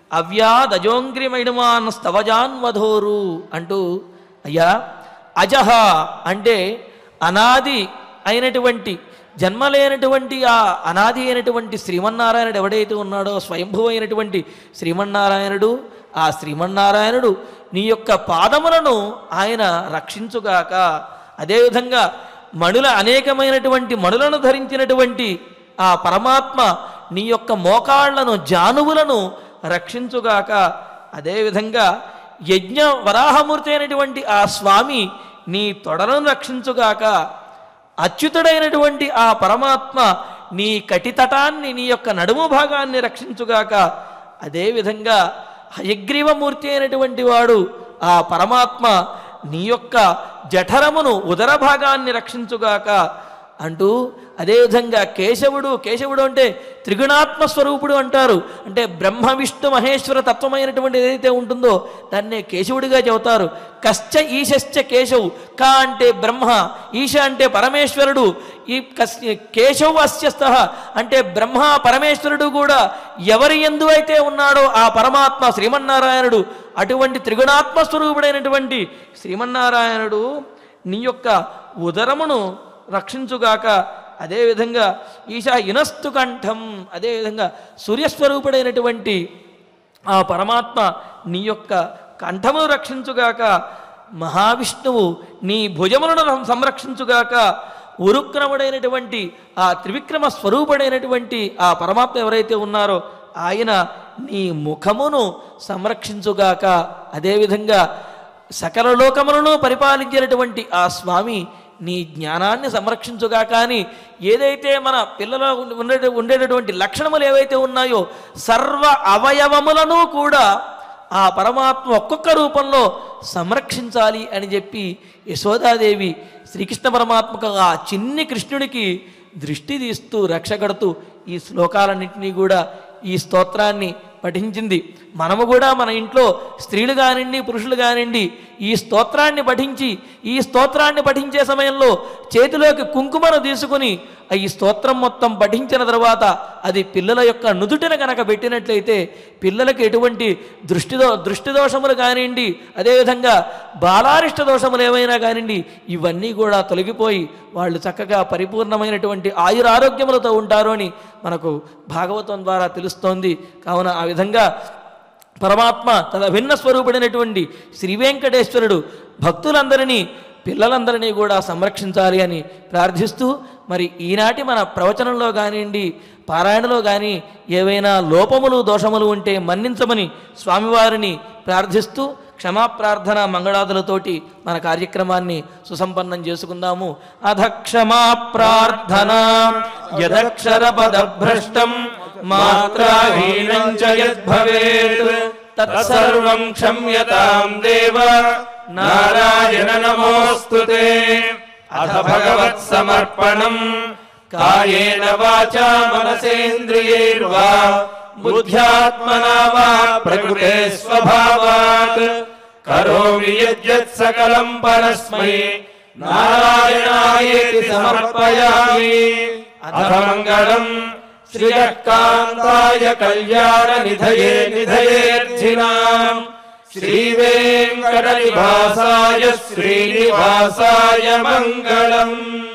అవ్యాదజోంగ్రిమైడుమాన్ స్తవజాన్వధోరు అంటూ అయ్యా అజహ అంటే అనాది అయినటువంటి జన్మలేనటువంటి ఆ అనాది అయినటువంటి శ్రీమన్నారాయణుడు ఎవడైతే ఉన్నాడో స్వయంభూ అయినటువంటి శ్రీమన్నారాయణుడు ఆ శ్రీమన్నారాయణుడు నీ యొక్క పాదములను ఆయన రక్షించుగాక అదేవిధంగా మణుల అనేకమైనటువంటి మణులను ధరించినటువంటి ఆ పరమాత్మ నీ యొక్క మోకాళ్లను జానువులను రక్షించుగాక అదేవిధంగా యజ్ఞ వరాహమూర్తి అయినటువంటి ఆ స్వామి నీ తొడలను రక్షించుగాక అచ్యుతుడైనటువంటి ఆ పరమాత్మ నీ కటితటాన్ని నీ యొక్క నడుము భాగాన్ని రక్షించుగాక అదేవిధంగా హయగ్రీవమూర్తి అయినటువంటి వాడు ఆ పరమాత్మ నీ యొక్క జఠరమును ఉదర భాగాన్ని రక్షించుగాక అంటూ అదేవిధంగా కేశవుడు కేశవుడు అంటే త్రిగుణాత్మ స్వరూపుడు అంటారు అంటే బ్రహ్మ విష్ణు మహేశ్వర తత్వమైనటువంటి ఏదైతే ఉంటుందో దాన్నే కేశవుడిగా చెబుతారు కశ్చ ఈశశ్చ కేశవు క అంటే బ్రహ్మ ఈశ అంటే పరమేశ్వరుడు ఈ కస్ కేశవు అస్యస్థ అంటే బ్రహ్మ పరమేశ్వరుడు కూడా ఎవరి ఎందు అయితే ఉన్నాడో ఆ పరమాత్మ శ్రీమన్నారాయణుడు అటువంటి త్రిగుణాత్మ స్వరూపుడైనటువంటి శ్రీమన్నారాయణుడు నీ యొక్క ఉదరమును రక్షించుగాక అదేవిధంగా ఈశా ఇనస్తు కంఠం అదేవిధంగా సూర్యస్వరూపుడైనటువంటి ఆ పరమాత్మ నీ యొక్క కంఠమును రక్షించుగాక మహావిష్ణువు నీ భుజములను సంరక్షించుగాక ఉరుక్రముడైనటువంటి ఆ త్రివిక్రమ స్వరూపుడైనటువంటి ఆ పరమాత్మ ఎవరైతే ఉన్నారో ఆయన నీ ముఖమును సంరక్షించుగాక అదేవిధంగా సకల లోకములను పరిపాలించినటువంటి ఆ స్వామి నీ జ్ఞానాన్ని సంరక్షించుగా కానీ ఏదైతే మన పిల్లల ఉండే ఉండేటటువంటి లక్షణములు ఏవైతే ఉన్నాయో సర్వ అవయవములను కూడా ఆ పరమాత్మ ఒక్కొక్క రూపంలో సంరక్షించాలి అని చెప్పి యశోదాదేవి శ్రీకృష్ణ పరమాత్మకు ఆ చిన్ని కృష్ణుడికి దృష్టి తీస్తూ రక్షగడుతూ ఈ శ్లోకాలన్నింటినీ కూడా ఈ స్తోత్రాన్ని పఠించింది మనము కూడా మన ఇంట్లో స్త్రీలు కానివ్వండి పురుషులు కానివ్వండి ఈ స్తోత్రాన్ని పఠించి ఈ స్తోత్రాన్ని పఠించే సమయంలో చేతిలోకి కుంకుమను తీసుకుని ఆ ఈ స్తోత్రం మొత్తం పఠించిన తర్వాత అది పిల్లల యొక్క నుదుటిన కనుక పెట్టినట్లయితే పిల్లలకి ఎటువంటి దృష్టిదో దృష్టి దోషములు కానివ్వండి అదేవిధంగా బాలారిష్ట దోషములు ఏమైనా కానివ్వండి ఇవన్నీ కూడా తొలగిపోయి వాళ్ళు చక్కగా పరిపూర్ణమైనటువంటి ఆయురారోగ్యములతో ఉంటారు అని మనకు భాగవతం ద్వారా తెలుస్తోంది కావున ఆ విధంగా పరమాత్మ తన భిన్న స్వరూపుడైనటువంటి శ్రీ వెంకటేశ్వరుడు భక్తులందరినీ పిల్లలందరినీ కూడా సంరక్షించాలి అని ప్రార్థిస్తూ మరి ఈనాటి మన ప్రవచనంలో కానివ్వండి పారాయణలో కానీ ఏవైనా లోపములు దోషములు ఉంటే మన్నించమని స్వామివారిని ప్రార్థిస్తూ క్షమాప్రార్థన మంగళాదులతోటి మన కార్యక్రమాన్ని సుసంపన్నం చేసుకుందాము అధ క్షమా ప్రార్థన యదక్షర పదభ్రష్టం మాత్రాహీనం చ యద్భవేత్ తత్సర్వం క్షమ్యతాం దేవ నారాయణ నమోऽस्तु తే అథ భగవత్ సమర్పణం కాయేన వాచా మనసేంద్రియైర్వా బుద్ధ్యాత్మనా వా ప్రకృతే స్వభావాత్ కరోమి యజ్జత్ సకలం పరస్మై నారాయణాయేతి సమర్పయామి అథ మంగళం శ్రియకాంతాయ కళ్యాణ నిధయే నిధయేర్ధినాం శ్రీవేంకట నివాసాయ శ్రీనివాసాయ మంగళం